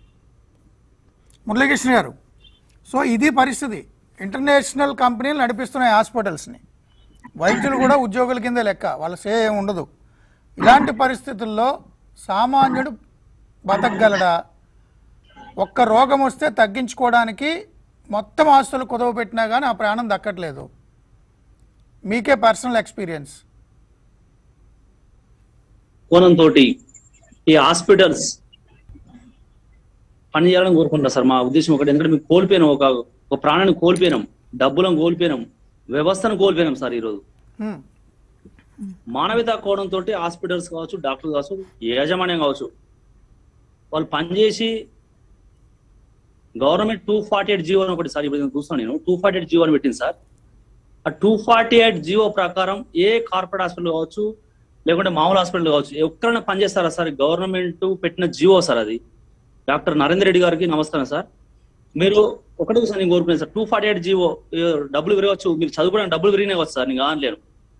మురళీకృష్ణ గారు సో ఇది పరిస్థితి ఇంటర్నేషనల్ కంపెనీలు నడిపిస్తున్నాయి హాస్పిటల్స్ని వైద్యులు కూడా ఉద్యోగుల కింద లెక్క వాళ్ళ సే ఏం ఉండదు ఇలాంటి పరిస్థితుల్లో సామాన్యుడు బతకగలడా ఒక్క రోగం వస్తే తగ్గించుకోవడానికి మొత్తం ఆస్తులు కుదవ పెట్టినా కానీ ఆ ప్రాణం దక్కట్లేదు మీకే పర్సనల్ ఎక్స్పీరియన్స్ కోణంతో ఈ హాస్పిటల్స్ పని చేయాలని కోరుకుంటున్నా సార్ మా ఉద్దేశం ఒకటి ఎందుకంటే మేము కోల్పోయినాం ఒక ఒక ప్రాణాన్ని కోల్పోయినాం డబ్బులను కోల్పోయినాం వ్యవస్థను కోల్పోయినాం సార్ ఈరోజు మానవతా కోణంతో హాస్పిటల్స్ కావచ్చు డాక్టర్స్ కావచ్చు యాజమాన్యం కావచ్చు వాళ్ళు పనిచేసి government two forty eight GO అని ఒకటి సార్ ఇప్పుడు నేను చూస్తున్నాను నేను టూ ఫార్టీ ఎయిట్ జీవో అని పెట్టింది సార్ ఆ టూ ఫార్టీ ఎయిట్ జీవో ప్రకారం ఏ కార్పొరేట్ హాస్పిటల్ కావచ్చు లేకుంటే మామూలు హాస్పిటల్ కావచ్చు ఎక్కడైనా పనిచేస్తారా సార్ గవర్నమెంట్ పెట్టిన జీవో సార్ అది డాక్టర్ నరేంద్ర రెడ్డి గారికి నమస్కారం సార్ మీరు ఒకటే సార్ నేను కోరుకున్నాను sir two forty eight GO డబ్బులు విరగవచ్చు మీరు చదువుకోవడానికి డబ్బులు విరిగినాయి వచ్చు సార్ నేను కానలేను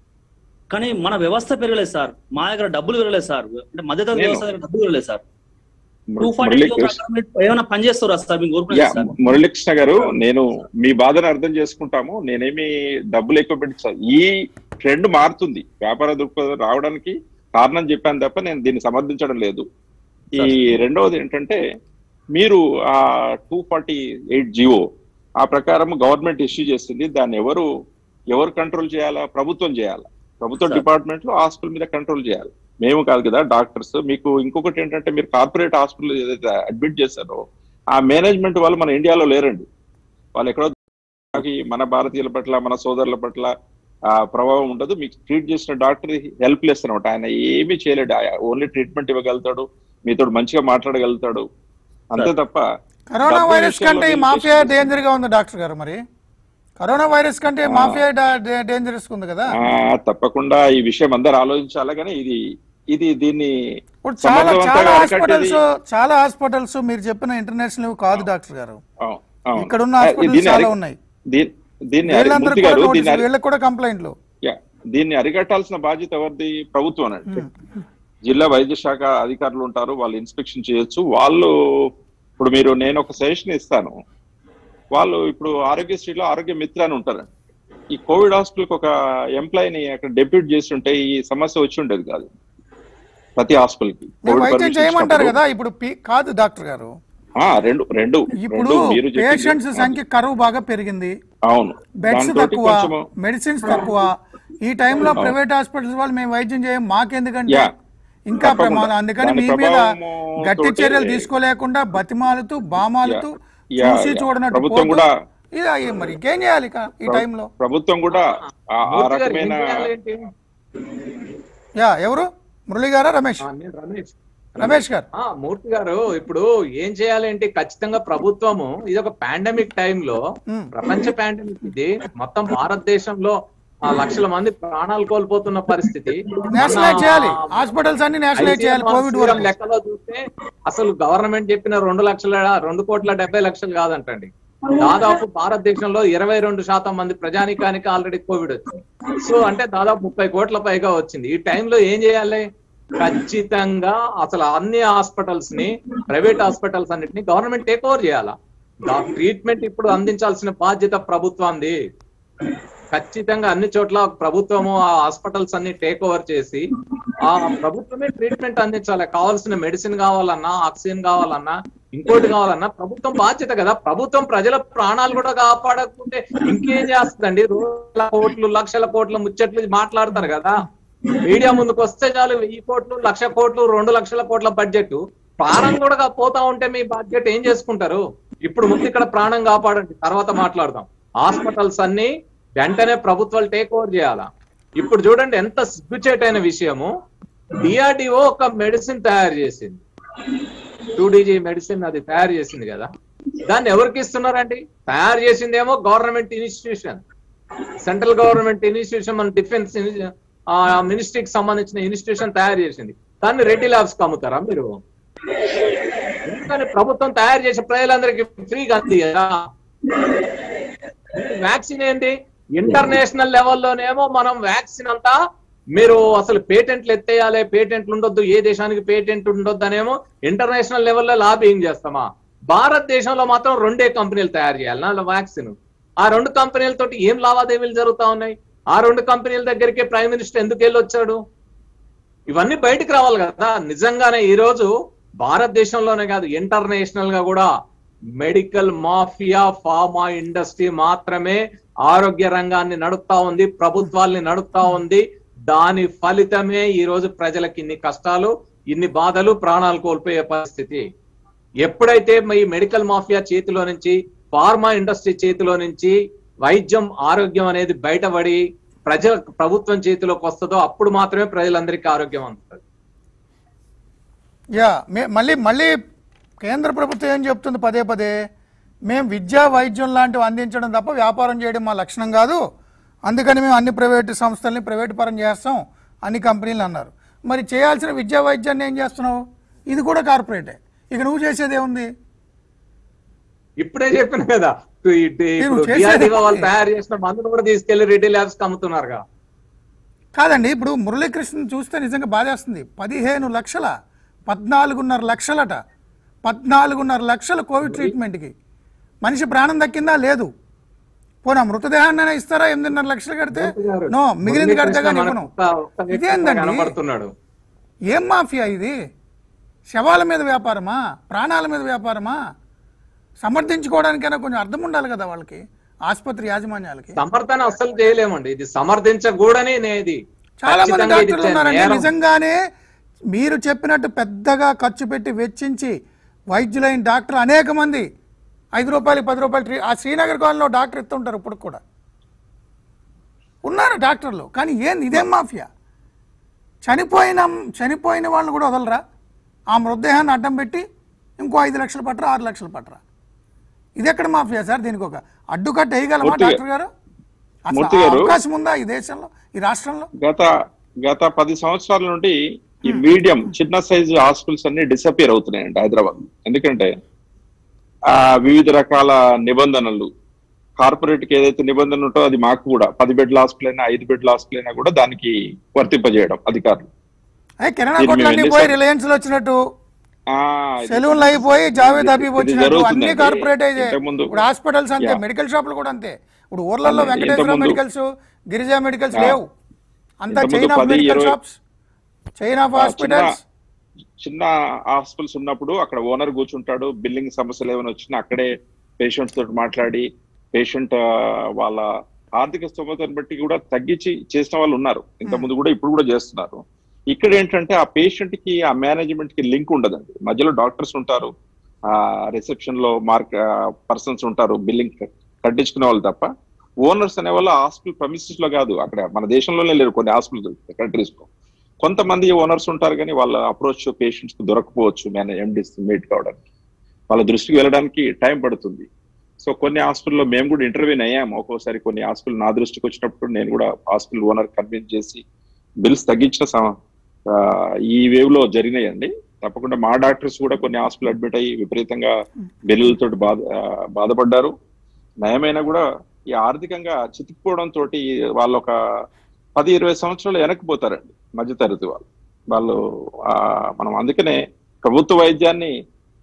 కానీ మన వ్యవస్థ పెరగలేదు సార్ మా దగ్గర డబ్బులు విరగలేదు సార్ అంటే మధ్యతరగతి నేను- వ్యవస్థ దగ్గర డబ్బులు విరగలేదు సార్ టూ ఫార్టీ మురళీకృష్ణ ఏమైనా పని చేస్తారా సార్ మీకు యా కోరుకున్నాను సార్ మురళీకృష్ణ గారు నేను మీ బాధను అర్థం చేసుకుంటాము నేనేమి డబ్బులు ఎక్కువ పెట్టి ఈ ట్రెండ్ మారుతుంది వ్యాపార దృక్పథం రావడానికి కారణం చెప్పాను తప్ప నేను దీన్ని సమర్థించడం లేదు ఈ రెండవది ఏంటంటే మీరు ఆ టూ ఫార్టీ ఎయిట్ జియో ఆ ప్రకారం గవర్నమెంట్ ఇష్యూ చేస్తుంది దాన్ని ఎవరు ఎవరు కంట్రోల్ చేయాలా ప్రభుత్వం చేయాలా ప్రభుత్వ Sir. డిపార్ట్మెంట్ లో హాస్పిటల్ మీద కంట్రోల్ చేయాలి మేము కాదు కదా డాక్టర్స్ మీకు ఇంకొకటి ఏంటంటే మీరు కార్పొరేట్ హాస్పిటల్ ఏదైతే అడ్మిట్ చేస్తారో ఆ మేనేజ్మెంట్ వాళ్ళు మన ఇండియాలో లేరండి వాళ్ళు ఎక్కడో మనకి మన భారతీయుల పట్ల మన సోదరుల పట్ల ఆ ప్రభావం ఉండదు మీకు ట్రీట్ చేసిన డాక్టర్ హెల్ప్లెస్ అనమాట ఆయన ఏమీ చేయలేడు ఓన్లీ ట్రీట్మెంట్ ఇవ్వగలుగుతాడు మీతో మంచిగా మాట్లాడగలుగుతాడు అంతే తప్ప కరోనా డబ్బు వైరస్ విషయంలో కంటే ఈ మీరు మాఫియా చేసిన- డేంజర్ గా ఉంది డాక్టర్ గారు మరి కరోనా వైరస్ కంటే మాఫియా డేంజరస్ ఉంది కదా ఆ, తప్పకుండా ఈ విషయం అందరు ఆలోచించాలి కానీ ఇది ఇది దీన్ని ఇప్పుడు చాలా సమర్థవంతంగా చాలా అరికట్టేది- హాస్పిటల్స్ చాలా హాస్పిటల్స్ మీరు చెప్పిన ఇంటర్నేషనల్ కాదు డాక్టర్ గారు అవును, అవును. ఇక్కడ ఉన్న ఆ, హాస్పిటల్స్ దీన్ని చాలా అరి- ఉన్నాయి దీన్ని దీన్ని అరి- వీళ్ళందరూ మూర్తి కూడా గారు notice, దీన్ని అరి- వీళ్ళకి కూడా కంప్లైంట్లు యా, దీన్ని అరికట్టాల్సిన బాధ్యత ఎవరిది ప్రభుత్వం అనండి జిల్లా వైద్య శాఖ అధికారులు ఉంటారు వాళ్ళు ఇన్స్పెక్షన్ చేయొచ్చు వాళ్ళు ఇప్పుడు మీరు నేను ఒక సజెషన్ ఇస్తాను వాళ్ళు ఇప్పుడు ఆరోగ్యశ్రీలో ఆరోగ్య మిత్ర అని ఉంటారు ఈ కోవిడ్ హాస్పిటల్కి ఒక ఎంప్లాయీని అక్కడ డెప్యూట్ చేసి ఉంటే ఈ సమస్య వచ్చి ఉండేది కాదు ప్రతి హాస్పిటల్ కి మేము కోవిడ్ వైద్యం permission చేయమంటారు ఇచ్చినప్పుడు- కదా ఇప్పుడు పి- కాదు డాక్టర్ గారు ఆ, రెండు రెండు ఇప్పుడు రెండు మీరు చెప్పింది. పేషెంట్స్ సంఖ్య కరువు బాగా పెరిగింది అవును బెడ్స్ దాంతోటి తక్కువ కొంచెము మెడిసిన్స్ తక్కువ ఈ టైంలో ప్రైవేట్ హాస్పిటల్స్ వాళ్ళు మేము వైద్యం చేయం మాకెందుకంటే యా. ఇంకా తప్పకుండా. ప్రమాదం అందుకని దాని మీ మీద ప్రభావము గట్టి తోటి- చర్యలు తీసుకోలేకుండా బతిమాలుతూ బామాలుతూ యా, చూసి యా. చూడనట్టు ప్రభుత్వం పోతూ, కూడా ఇది అయ్యి మరి ఇంకేం చేయాలి ఇక ఈ టైంలో ప్రభుత్వం కూడా ఆ- ఆ మూర్తి గారు ఏం రకమైన చేయాలేంటి? యా ఎవరు మురళి గారా రమేష్ ఆ, నేను రమేష్ రమేష్ గారు ఆ మూర్తి గారు ఇప్పుడు ఏం చేయాలంటే ఖచ్చితంగా ప్రభుత్వము ఇది ఒక పాండమిక్ టైంలో ఉమ్. ప్రపంచ పాండమిక్ ఇది మొత్తం భారతదేశంలో ఆ, లక్షల మంది ప్రాణాలు కోల్పోతున్న పరిస్థితి నేషనలైజ్ మన చేయాలి హాస్పిటల్స్ అన్ని నేషనలైజ్ చేయాలి ICMR కోవిడ్ సీరం వరకు లెక్కలో చూస్తే అసలు గవర్నమెంట్ చెప్పిన రెండు లక్షల రెండు కోట్ల డెబ్బై లక్షలు కాదంటండి దాదాపు భారతదేశంలో ఇరవై రెండు శాతం మంది ప్రజానికానికి ఆల్రెడీ కోవిడ్ వచ్చింది సో అంటే దాదాపు ముప్పై కోట్ల పైగా వచ్చింది ఈ టైంలో ఏం చేయాలి ఖచ్చితంగా అసలు అన్ని హాస్పిటల్స్ ని ప్రైవేట్ హాస్పిటల్స్ అన్నిటిని గవర్నమెంట్ టేక్ ఓవర్ చేయాలా ట్రీట్మెంట్ ఇప్పుడు అందించాల్సిన బాధ్యత ప్రభుత్వంది ఖచ్చితంగా అన్ని చోట్ల ప్రభుత్వము ఆ హాస్పిటల్స్ అన్ని టేక్ ఓవర్ చేసి ఆ ప్రభుత్వమే ట్రీట్మెంట్ అందించాలి కావాల్సిన మెడిసిన్ కావాలన్నా ఆక్సిజన్ కావాలన్నా ఇంకోటి కావాలన్నా ప్రభుత్వం బాధ్యత కదా ప్రభుత్వం ప్రజల ప్రాణాలు కూడా కాపాడకుంటే ఇంకేం చేస్తుందండి రోజుల కోట్లు లక్షల కోట్ల ముచ్చట్లు మాట్లాడతారు కదా మీడియా ముందుకు వస్తే చాలు వెయ్యి కోట్లు లక్ష కోట్లు రెండు లక్షల కోట్ల బడ్జెట్ ప్రాణం కూడా పోతా ఉంటే మీ బడ్జెట్ ఏం చేసుకుంటారు ఇప్పుడు ముందు ఇక్కడ ప్రాణం కాపాడండి తర్వాత మాట్లాడదాం హాస్పిటల్స్ అన్ని వెంటనే ప్రభుత్వాలు టేక్ ఓవర్ చేయాలా ఇప్పుడు చూడండి ఎంత సిగ్గుచేటైన విషయము డిఆర్డిఓ ఒక మెడిసిన్ తయారు చేసింది టూ డీజీ మెడిసిన్ అది తయారు చేసింది కదా దాన్ని ఎవరికి ఇస్తున్నారండి తయారు చేసిందేమో government institution central government institution మన డిఫెన్స్ మినిస్ట్రీకి సంబంధించిన ఇన్స్టిట్యూషన్ తయారు చేసింది దాన్ని రెడ్డి ల్యాబ్స్ కి అమ్ముతారా మీరు ఎందుకని ప్రభుత్వం తయారు చేసే ప్రజలందరికీ ఫ్రీగా అంది కదా వ్యాక్సిన్ ఏంటి ఇంటర్నేషనల్ లెవెల్లోనేమో మనం వ్యాక్సిన్ అంతా మీరు అసలు పేటెంట్లు ఎత్తేయాలి పేటెంట్లు ఉండొద్దు ఏ దేశానికి పేటెంట్ ఉండొద్దు అనేమో ఇంటర్నేషనల్ లెవెల్లో లాబింగ్ చేస్తామా భారతదేశంలో మాత్రం రెండే కంపెనీలు తయారు చేయాలి నా వ్యాక్సిన్ ఆ రెండు కంపెనీలతోటి ఏం లావాదేవీలు జరుగుతా ఉన్నాయి ఆ రెండు కంపెనీల దగ్గరికి ప్రైమ్ మినిస్టర్ ఎందుకు వెళ్ళి వచ్చాడు ఇవన్నీ బయటకు రావాలి కదా నిజంగానే ఈ రోజు భారతదేశంలోనే కాదు ఇంటర్నేషనల్ గా కూడా మెడికల్ మాఫియా ఫార్మా ఇండస్ట్రీ మాత్రమే ఆరోగ్య రంగాన్ని నడుపుతా ఉంది ప్రభుత్వాల్ని నడుపుతా ఉంది దాని ఫలితమే ఈ రోజు ప్రజలకి ఇన్ని కష్టాలు ఇన్ని బాధలు ప్రాణాలు కోల్పోయే పరిస్థితి ఎప్పుడైతే ఈ మెడికల్ మాఫియా చేతిలో నుంచి ఫార్మా ఇండస్ట్రీ చేతిలో నుంచి వైద్యం ఆరోగ్యం అనేది బయటపడి ప్రజల ప్రభుత్వం చేతిలోకి వస్తుందో అప్పుడు మాత్రమే ప్రజలందరికీ ఆరోగ్యం అందుతుంది యా మే మళ్ళీ మళ్ళీ కేంద్ర ప్రభుత్వం ఏం చెప్తుంది పదే పదే మేము విద్యా వైద్యం లాంటివి అందించడం తప్ప వ్యాపారం చేయడం మా లక్షణం కాదు అందుకని మేము అన్ని ప్రైవేటు సంస్థల్ని ప్రైవేటు పరం చేస్తాం అన్ని కంపెనీలు అన్నారు మరి చేయాల్సిన విద్యా వైద్యాన్ని ఏం చేస్తున్నావు ఇది కూడా కార్పొరేటే ఇక నువ్వు చేసేది ఏముంది ఇప్పుడే చెప్పిన కదా ఇటు- ఇప్పుడు చేసేది DRDO వాళ్ళు ఏంటి? తయారు చేసిన మందును కూడా తీసుకెళ్లి రెడ్డి ల్యాబ్స్ కి అమ్ముతున్నారుగా కాదండి ఇప్పుడు మురళీకృష్ణ చూస్తే నిజంగా బాధేస్తుంది పదిహేను లక్షల పద్నాలుగున్నర లక్షలట పద్నాలుగున్నర లక్షల కోవిడ్ ట్రీట్మెంట్కి మనిషి ప్రాణం దక్కిందా లేదు పోనా మృతదేహాన్ని ఇస్తారా ఎనిమిదిన్నర లక్షలు కడితే నో మిగిలింది కడితే కానీ మనకు ఇవ్వను ఒక్క- ఒక్క వ్యక్తి ఇదేందండి కనబడుతున్నాడు ఏం మాఫియా ఇది శవాల మీద వ్యాపారమా ప్రాణాల మీద వ్యాపారమా సమర్థించుకోవడానికైనా కొంచెం అర్థం ఉండాలి కదా వాళ్ళకి ఆసుపత్రి యాజమాన్యాలకి సమర్థన అస్సలు చేయలేమండి ఇది సమర్థించకూడని ఇది చాలా మంది ఖచ్చితంగా ఇది డాక్టర్లు ఉన్నారండి నేరం. నిజంగానే మీరు చెప్పినట్టు పెద్దగా ఖర్చు పెట్టి వెచ్చించి వైద్యులైన డాక్టర్లు అనేక మంది ఐదు రూపాయలు పది రూపాయలు ట్రీ ఆ శ్రీనగర్ కాలనీలో డాక్టర్ ఇస్తుంటారు ఇప్పుడు కూడా ఉన్నారు డాక్టర్లు కానీ ఏంది ఇదేం మాఫియా చనిపోయిన చనిపోయిన వాళ్ళని కూడా వదలరా ఆ మృతదేహాన్ని అడ్డం పెట్టి ఇంకో ఐదు లక్షలు పట్టరా ఆరు లక్షలు పట్టరా ఇది ఎక్కడ మాఫియా సార్ దీనికి ఒక అడ్డుకట్ట వేయగలమా మూర్తి గారు. డాక్టర్ గారు అసలు మూర్తి ఆ గారు. అవకాశం ఉందా ఈ దేశంలో ఈ రాష్ట్రంలో గత గత పది సంవత్సరాల నుండి ఈ మీడియం చిన్న సైజు హాస్పిటల్స్ అన్ని డిసపియర్ అవుతున్నాయండి హైదరాబాద్ ఎందుకంటే ఆ వివిధ రకాల నిబంధనలు కార్పొరేట్ కి ఏదైతే నిబంధన ఉంటో అది మాకు కూడా పది బెడ్ల హాస్పిటల్ అయినా ఐదు బెడ్ల హాస్పిటల్ అయినా కూడా దానికి వర్తింపజేయడం అధికారులు అయ్యి కిరాణా దీన్ని కొట్లు అన్ని మేము పోయి ఎన్నిసార్లు- రిలయన్స్ లో వచ్చినట్టు ఆ, ఇది- సెలూన్లు అయిపోయి జావేద్ హబీబ్ ఇది వచ్చినట్టు జరుగుతుందండి. అన్ని కార్పొరేట్ అయితే ఇంతకుముందు- ఇప్పుడు హాస్పిటల్స్ అంతే యా. మెడికల్ షాపులు కూడా అంతే ఇప్పుడు ఊర్లలో అదే, వెంకటేశ్వర ఇంతకుముందు- మెడికల్స్ గిరిజా మెడికల్స్ యా. లేవు అంతా ఇంతకుముందు చైన్ ఆఫ్ పది, మెడికల్ ఇరవై- షాప్స్ చైన్ ఆఫ్ ఆ, హాస్పిటల్స్ చిన్న హాస్పిటల్స్ ఉన్నప్పుడు అక్కడ ఓనర్ కూర్చుంటాడు బిల్లింగ్ సమస్యలు ఏమైనా వచ్చినా అక్కడే పేషెంట్స్ తోటి మాట్లాడి పేషెంట్ వాళ్ళ ఆర్థిక స్తోమతను బట్టి కూడా తగ్గించి చేసిన వాళ్ళు ఉన్నారు ఇంత ముందు కూడా ఇప్పుడు కూడా చేస్తున్నారు ఇక్కడ ఏంటంటే ఆ పేషెంట్ కి ఆ మేనేజ్మెంట్ కి లింక్ ఉండదండి మధ్యలో డాక్టర్స్ ఉంటారు ఆ రిసెప్షన్ లో మార్క్ పర్సన్స్ ఉంటారు బిల్లింగ్ కట్టించుకునే వాళ్ళు తప్ప ఓనర్స్ అనే వాళ్ళు హాస్పిటల్ ప్రమిసెస్ లో కాదు అక్కడ మన దేశంలోనే లేరు కొన్ని హాస్పిటల్ కంట్రీస్ లో కొంతమంది ఓనర్స్ ఉంటారు కానీ వాళ్ళ అప్రోచ్ పేషెంట్స్ కు దొరకపోవచ్చు మేనే ఎండిస్ మీట్ కావడానికి వాళ్ళ దృష్టికి వెళ్ళడానికి టైం పడుతుంది సో కొన్ని హాస్పిటల్లో మేము కూడా ఇంటర్వ్యూన్ అయ్యాము ఒక్కోసారి కొన్ని హాస్పిటల్ నా దృష్టికి వచ్చినప్పుడు నేను కూడా హాస్పిటల్ ఓనర్ కన్విన్స్ చేసి బిల్స్ తగ్గించిన సమ- ఆ, ఈ వేవ్ లో జరిగినాయండి తప్పకుండా మా డాక్టర్స్ కూడా కొన్ని హాస్పిటల్ అడ్మిట్ అయ్యి విపరీతంగా బిల్లులతో బాధ ఆ, బాధపడ్డారు నయమైనా కూడా ఈ ఆర్థికంగా చితికిపోవడం తోటి వాళ్ళు ఒక పది ఇరవై సంవత్సరాలు వెనక్కిపోతారండి మధ్యతరగతి వాళ్ళు వాళ్ళు ఆ, మనం అందుకనే ప్రభుత్వ వైద్యాన్ని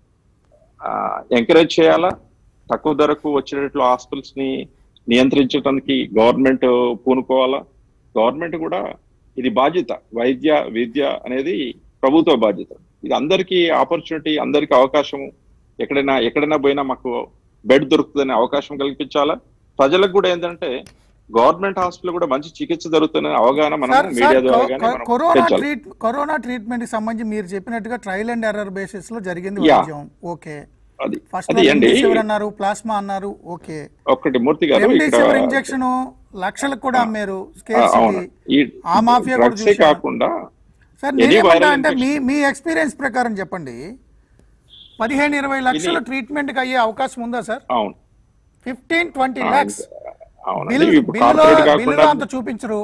ఎంకరేజ్ చేయాలా తక్కువ ధరకు వచ్చేటట్లు హాస్పిటల్స్ ని నియంత్రించడానికి గవర్నమెంట్ పూనుకోవాలా గవర్నమెంట్ కూడా ఇది బాధ్యత వైద్య విద్య అనేది ప్రభుత్వ బాధ్యత ఇది అందరికీ ఆపర్చునిటీ అందరికీ అవకాశం ఎక్కడైనా ఎక్కడైనా పోయినా మాకు బెడ్ దొరుకుతుందనే అవకాశం కల్పించాలా ప్రజలకు కూడా ఏంటంటే గవర్నమెంట్ హాస్పిటల్ కూడా మంచి చికిత్స జరుగుతుందనే అవగాహన మనం సార్ మీడియా సార్ ద్వారా కో- కానీ కో- మనం కరోనా పెంచాలి ట్రీట్ కరోనా ట్రీట్మెంట్ కి సంబంధించి మీరు చెప్పినట్టుగా ట్రయల్ అండ్ ఎర్రర్ బేసిస్ లో జరిగింది Yeah. వైద్యం ఓకే అది ఫస్ట్ అది అండి రెమ్డెసివిర్ అన్నారు ప్లాస్మా అన్నారు ఓకే ఒక్కటి మూర్తి గారు రెమ్డెసివిర్ ఇక్కడ ఇంజెక్షన్ లక్షలకు కూడా అమ్మారు ఆ, స్కేర్స్ అవును ఈ ఆ మాఫియా కూడా డ్రగ్సే చూశాను. కాకుండా సార్ Any నేనేమంటా viral అంటే మీ infection. మీ ఎక్స్పీరియన్స్ ప్రకారం చెప్పండి పదిహేను ఇరవై లక్షలు ట్రీట్మెంట్ కి అయ్యే అవకాశం ఉందా సార్ అవును ఫిఫ్టీన్ ట్వంటీ ఆ, లాక్స్ అవునండి బిల్ ఇప్పుడు బిల్లులో కార్పొరేట్ బిల్లులో కాకుండా అంత చూపించరు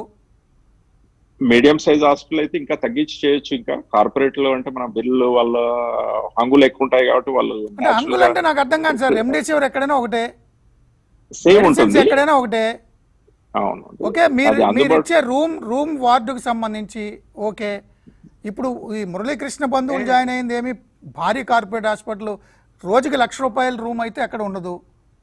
మీడియం సైజ్ హాస్పిటల్ అయితే ఇంకా తగ్గించి చేయొచ్చు ఇంకా కార్పొరేట్ లో అంటే మన బిల్లు వాళ్ళ హంగులు ఎక్కువ ఉంటాయి కాబట్టి వాళ్ళు అంటే అంగులు అంటే నాకు అర్థం కాదు సార్ రెమ్డెసివిర్ ఎక్కడైనా ఒకటే సేమ్ మెడిసిన్స్ ఉంటుంది ఎక్కడైనా ఒకటే అవును ఓకే మీరు అది మీరు అందుబాటు ఇచ్చే రూమ్ రూమ్ వార్డుకు సంబంధించి ఓకే ఇప్పుడు ఈ మురళీకృష్ణ బంధువులు జాయిన్ అయింది ఏమి భారీ కార్పొరేట్ హాస్పిటల్ రోజుకి లక్ష రూపాయల రూమ్ అయితే అక్కడ ఉండదు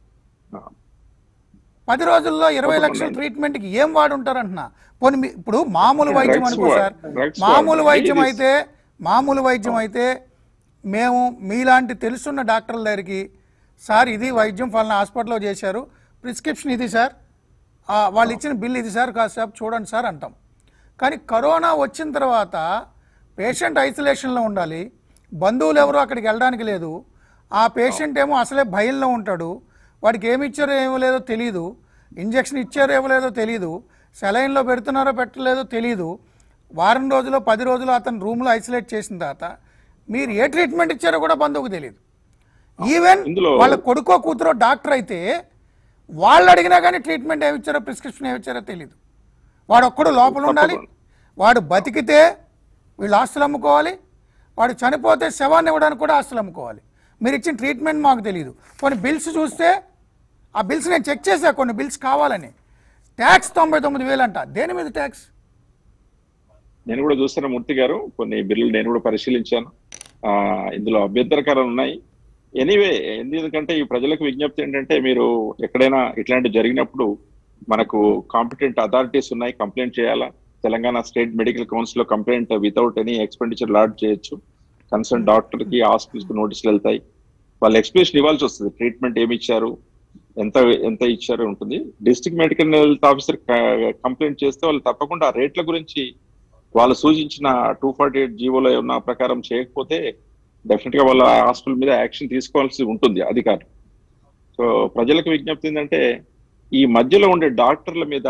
పది రోజుల్లో ఇరవై లక్షల ట్రీట్మెంట్కి ఏం వాడు ఉంటారంటున్నా పోనీ మీ- ఇప్పుడు మామూలు వైద్యం Drugs అనుకో వాడు- సార్ drugs మామూలు వాడు. వైద్యం ఇది- అయితే మామూలు వైద్యం అయితే మేము మీలాంటి తెలుసున్న డాక్టర్ల దగ్గరికి సార్ ఇది వైద్యం ఫలానా హాస్పిటల్లో చేశారు ప్రిస్క్రిప్షన్ ఇది సార్ ఆ, వాళ్ళు ఇచ్చిన బిల్ ఇది సార్ కాదు సార్ చూడండి సార్ అంటాం కానీ కరోనా వచ్చిన తర్వాత పేషెంట్ ఐసోలేషన్లో ఉండాలి బంధువులు ఎవరు అక్కడికి వెళ్ళడానికి లేదు ఆ పేషెంట్ ఏమో అసలే భయంలో ఉంటాడు వాడికి ఏమి ఇచ్చారో ఏమో లేదో తెలియదు ఇంజెక్షన్ ఇచ్చారో ఏమో లేదో తెలియదు సెలైన్లో పెడుతున్నారో పెట్టలేదో తెలియదు వారం రోజులు పది రోజులు అతను రూమ్లో ఐసోలేట్ చేసిన తర్వాత మీరు ఏ ట్రీట్మెంట్ ఇచ్చారో కూడా బంధువుకు తెలియదు ఈవెన్ ఇందులో- వాళ్ళ కొడుకో కూతురో డాక్టర్ అయితే వాళ్ళు అడిగినా కానీ ట్రీట్మెంట్ ఏమి ఇచ్చారో ప్రిస్క్రిప్షన్ ఏమి ఇచ్చారో తెలియదు వాడు ఒక్కడు లోపల ఉండాలి వాడు బతికితే వీళ్ళు ఆస్తులు అమ్ముకోవాలి వాడు చనిపోతే శవాన్ని ఇవ్వడానికి కూడా ఆస్తులు అమ్ముకోవాలి మీరు ఇచ్చిన ట్రీట్మెంట్ మాకు తెలియదు కొన్ని బిల్స్ చూస్తే ఆ బిల్స్ నేను చెక్ చేశా కొన్ని బిల్స్ కావాలని ట్యాక్స్ తొంభై తొమ్మిది వేలు అంట దేని మీద ట్యాక్స్ నేను కూడా చూస్తున్న మూర్తి గారు కొన్ని బిల్లులు నేను కూడా పరిశీలించాను ఆ ఇందులో అభ్యంతరకరాలు ఉన్నాయి ఎనీవే ఎందుకంటే ఈ ప్రజలకు విజ్ఞప్తి ఏంటంటే మీరు ఎక్కడైనా ఇట్లాంటి జరిగినప్పుడు మనకు కాంపిటెంట్ అథారిటీస్ ఉన్నాయి కంప్లైంట్ చేయాలా తెలంగాణ స్టేట్ మెడికల్ కౌన్సిల్ లో complaint without any expenditure lodge చేయొచ్చు కన్సర్న్ డాక్టర్ కి హాస్పిటల్స్ కి నోటీసులు వెళ్తాయి వాళ్ళు ఎక్స్ప్లెనేషన్ ఇవ్వాల్సి వస్తుంది ట్రీట్మెంట్ ఏమి ఇచ్చారు ఎంత ఎంత ఇచ్చారు ఉంటుంది district medical health officer complaint చేస్తే వాళ్ళు తప్పకుండా ఆ రేట్ల గురించి వాళ్ళు సూచించిన టూ ఫార్టీ ఎయిట్ జీవోలో ఉన్న ప్రకారం చేయకపోతే డెఫినెట్ గా వాళ్ళ హాస్పిటల్ మీద యాక్షన్ తీసుకోవాల్సి ఉంటుంది అధికారులు సో ప్రజలకు విజ్ఞప్తి ఏంటంటే ఈ మధ్యలో ఉండే డాక్టర్ల మీద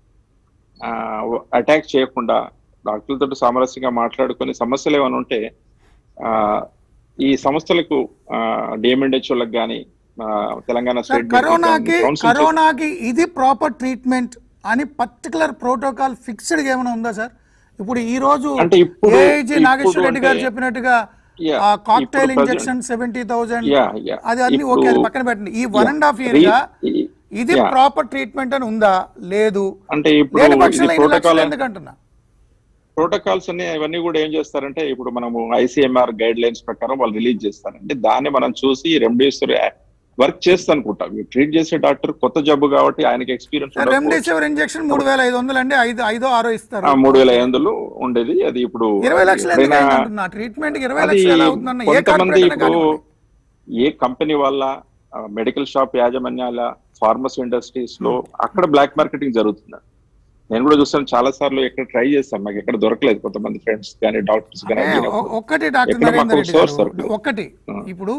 అటాక్ చేయకుండా డాక్టర్లతో సామరస్యంగా మాట్లాడుకొని సమస్యలు ఏమైనా ఉంటే ఆ, ఈ సంస్థలకు డిఎంఎండ్హెచ్ఓలకు కానీ తెలంగాణ సార్ స్టేట్ కరోనాకి కౌన్సిల్ కరోనాకి ఇది ప్రాపర్ ట్రీట్మెంట్ అని పర్టికులర్ ప్రోటోకాల్ ఫిక్స్డ్ ఏమైనా ఉందా సార్ ఇప్పుడు ఈ రోజు అంటే ఇప్పుడు- ఏఐజీ ఇప్పుడు నాగేశ్వర రెడ్డి గారు అంటే- చెప్పినట్టుగా Yeah, ఆ కాక్టైల్ ఇప్పుడు injection seventy thousand Yeah, yeah. అది అన్ని ఇప్పుడు- ఓకే అది పక్కన పెట్టండి ఈ one Yeah. And half year Re- గా ఈ- ఇది Yeah. ప్రాపర్ ట్రీట్మెంట్ అని ఉందా లేదు అంటే ఇప్పుడు లేని ఇది పక్షంలో ఇన్ని లక్షలు ప్రోటోకాల్ ఎందుకంటున్నా ప్రోటోకాల్స్ అన్ని ఇవన్నీ కూడా ఏం చేస్తారంటే ఇప్పుడు మనము ఐసీఎంఆర్ గైడ్ లైన్స్ ప్రకారం వాళ్ళు రిలీజ్ చేస్తారంటే దాన్ని మనం చూసి రెమ్డెసివిర్ వర్క్ చేస్తా అనుకుంటాం ట్రీట్ చేసే డాక్టర్ కొత్త జబ్బు కాబట్టి ఆయనకి ఎక్స్పీరియన్స్ రెమ్డెసివిర్ ఇంజెక్షన్ మూడు వేల ఐదు వందలు అండి ఐదు ఐదో ఆరో ఇస్తారు మూడు వేల ఐదు వందలు ఉండేది అది ఇప్పుడు ఇరవై లక్షలు ఎందుకు ఎప్పుడైనా- అయిందంటున్నా ట్రీట్మెంట్ ఇరవై అది లక్షలు ఎలా అవుతుందన్న ఏ కొంతమంది కార్పొరేట్ ఇప్పుడు ఏ కంపెనీ వల్ల మెడికల్ షాప్ యాజమాన్యాల ఫార్మసీ ఇండస్ట్రీస్ లో అక్కడ బ్లాక్ మార్కెటింగ్ జరుగుతుంది నేను కూడా చూస్తాను చాలా సార్లు ఎక్కడ ట్రై చేస్తాం మాకు ఎక్కడ దొరకలేదు కొంతమంది ఫ్రెండ్స్ కానీ డాక్టర్స్ కానీ అంటే అడిగినప్పుడు. ఒ- ఒక్కటి డాక్టర్ ఎక్కడ మాకు నరేందర్ రెడ్డి source గారు దొరకలేదు. ఒక్కటి ఆ. ఇప్పుడు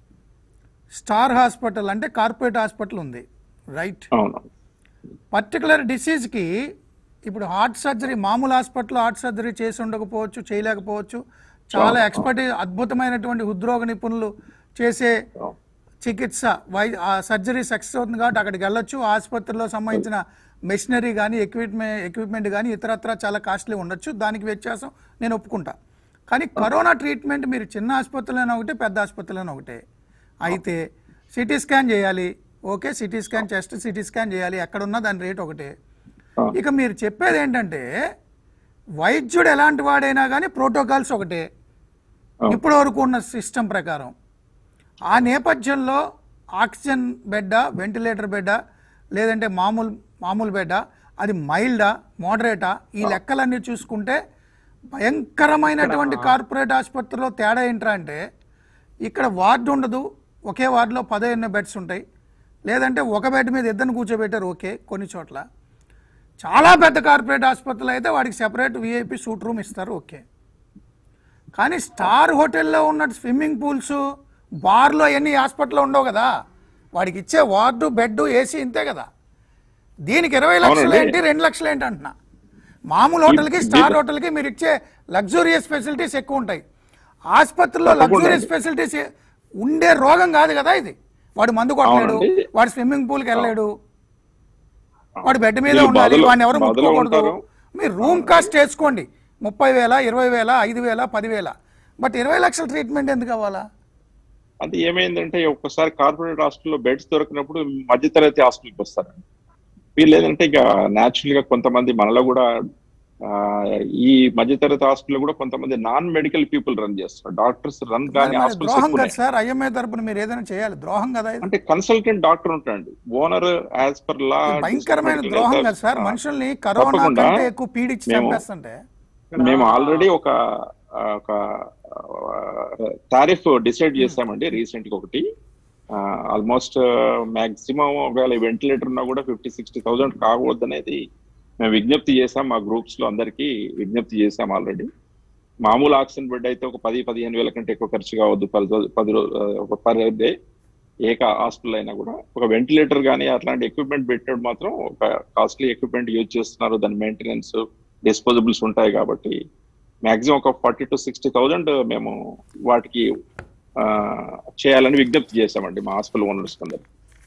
స్టార్ హాస్పిటల్ అంటే కార్పొరేట్ హాస్పిటల్ ఉంది రైట్ అవును పర్టికులర్ డిసీజ్కి ఇప్పుడు హార్ట్ సర్జరీ మామూలు హాస్పిటల్లో హార్ట్ సర్జరీ చేసి ఉండకపోవచ్చు చేయలేకపోవచ్చు చాలా ఎక్స్పర్ట్ అద్భుతమైనటువంటి హృద్రోగ నిపుణులు చేసే అవును. చికిత్స వై ఆ సర్జరీ సక్సెస్ అవుతుంది కాబట్టి అక్కడికి వెళ్ళొచ్చు ఆసుపత్రిలో సంబంధించిన మెషినరీ కానీ ఎక్విప్మెంట్ ఎక్విప్మెంట్ కానీ ఇతరత్ర చాలా కాస్ట్లీ ఉండొచ్చు దానికి వ్యత్యాసం నేను ఒప్పుకుంటా కానీ కరోనా ట్రీట్మెంట్ మీరు చిన్న ఆసుపత్రిలోనే ఒకటే పెద్ద ఆసుపత్రిలోనే ఒకటే అయితే సిటీ స్కాన్ చేయాలి okay CT scan chest CT scan చేయాలి ఎక్కడున్నా దాని రేట్ ఒకటే ఆ. ఇక మీరు చెప్పేది ఏంటంటే వైద్యుడు ఎలాంటి వాడైనా కానీ ప్రోటోకాల్స్ ఒకటే అవును. ఇప్పటి వరకు ఉన్న సిస్టమ్ ప్రకారం ఆ నేపథ్యంలో ఆక్సిజన్ బెడ్డా వెంటిలేటర్ బెడ్డా లేదంటే మామూలు మామూలు బెడ్డా అది మైల్డా మోడరేటా ఈ లెక్కలన్నీ చూసుకుంటే భయంకరమైనటువంటి కార్పొరేట్ ఆసుపత్రిలో తేడా ఏంట్రా అంటే ఇక్కడ వార్డు ఉండదు ఒకే వార్డులో పదిహేను బెడ్స్ ఉంటాయి లేదంటే ఒక బెడ్ మీద ఇద్దరిని కూర్చోబెట్టారు ఓకే కొన్ని చోట్ల చాలా పెద్ద కార్పొరేట్ ఆసుపత్రులు అయితే వాడికి సెపరేట్ విఐపి సూట్ రూమ్ ఇస్తారు ఓకే కానీ స్టార్ హోటల్లో ఉన్న స్విమ్మింగ్ పూల్స్ బార్లో ఎన్ని హాస్పిటల్లో ఉండవు కదా వాడికి ఇచ్చే వార్డు బెడ్ ఏసీ ఇంతే కదా దీనికి ఇరవై లక్షలు అవునండి. ఏంటి రెండు లక్షలు ఏంటి అంటున్నా మామూలు హోటల్కి స్టార్ హోటల్కి మీరు ఇచ్చే లగ్జూరియస్ ఫెసిలిటీస్ ఎక్కువ ఉంటాయి ఆసుపత్రిలో తప్పకుండా లగ్జూరియస్ ఫెసిలిటీస్ ఉండే రోగం కాదు కదా ఇది వాడు మందు కొట్టలేడు అవునండి. వాడు స్విమ్మింగ్ పూల్కి వెళ్ళలేడు వాడు బెడ్ మీద వీళ్ళు ఉండాలి బాధలో- వాడిని ఎవరు బాధలో ముట్టుకోకూడదు ఉంటారు. మీరు రూమ్ కాస్ట్ చేసుకోండి ముప్పై వేల ఇరవై వేల ఐదు వేల పదివేల బట్ ఇరవై లక్షల ట్రీట్మెంట్ ఎందుకు అవ్వాలా అది ఏమైందంటే ఒక్కసారి కార్పొరేట్ హాస్టల్లో బెడ్స్ దొరికినప్పుడు మధ్యతరగతి హాస్టల్కి వస్తారు వీళ్ళు ఏంటంటే ఇక న్యాచురల్ గా కొంతమంది మనలో కూడా ఆ, ఈ మధ్యతరగతి హాస్పిటల్ కూడా కొంతమంది నాన్ మెడికల్ పీపుల్ రన్ చేస్తున్నారు డాక్టర్స్ రన్ మరి కానీ మరి హాస్పిటల్స్ ద్రోహం ఎక్కువ కదా ఉన్నాయి. సార్ ఐఎంఏ తరపున మీరు ఏదైనా చేయాలి ద్రోహం కదా ఇది అంటే కన్సల్టెంట్ డాక్టర్ ఉంటాయండి ఓనర్ యాజ్ పర్ లా భయంకరమైన ద్రోహం కదా సార్ మనుషుల్ని కరోనా తప్పకుండా కంటే ఎక్కువ పీడించి మేము- చంపేస్తుంటే మేము ఆల్రెడీ ఒక ఆ, ఒక టారిఫ్ డిసైడ్ చేసామండి రీసెంట్ గా ఒకటి ఆల్మోస్ట్ మాక్సిమం ఒకవేళ వెంటిలేటర్ ఉన్నా కూడా ఫిఫ్టీ సిక్స్టీ థౌసండ్ కాకూడదు అనేది మేము విజ్ఞప్తి చేసాం మా గ్రూప్స్ లో అందరికీ విజ్ఞప్తి చేసాం ఆల్రెడీ మామూలు ఆక్సిజన్ బెడ్ అయితే ఒక పది పదిహేను వేల కంటే ఎక్కువ ఖర్చు కావద్దు పది రోజు- పది రోజు ఒక పర్ డే ఏక హాస్పిటల్ అయినా కూడా ఒక వెంటిలేటర్ కానీ అట్లాంటి ఎక్విప్మెంట్ పెట్టాడు మాత్రం ఒక కాస్ట్లీ ఎక్విప్మెంట్ యూజ్ చేస్తున్నారు దాని మెయింటెనెన్స్ డిస్పోజబుల్స్ ఉంటాయి కాబట్టి మాక్సిమం ఒక ఫార్టీ టు సిక్స్టీ థౌజండ్ మేము వాటికి ఆ, చేయాలని విజ్ఞప్తి చేశామండి మా హాస్పిటల్ ఓనర్స్ అందరు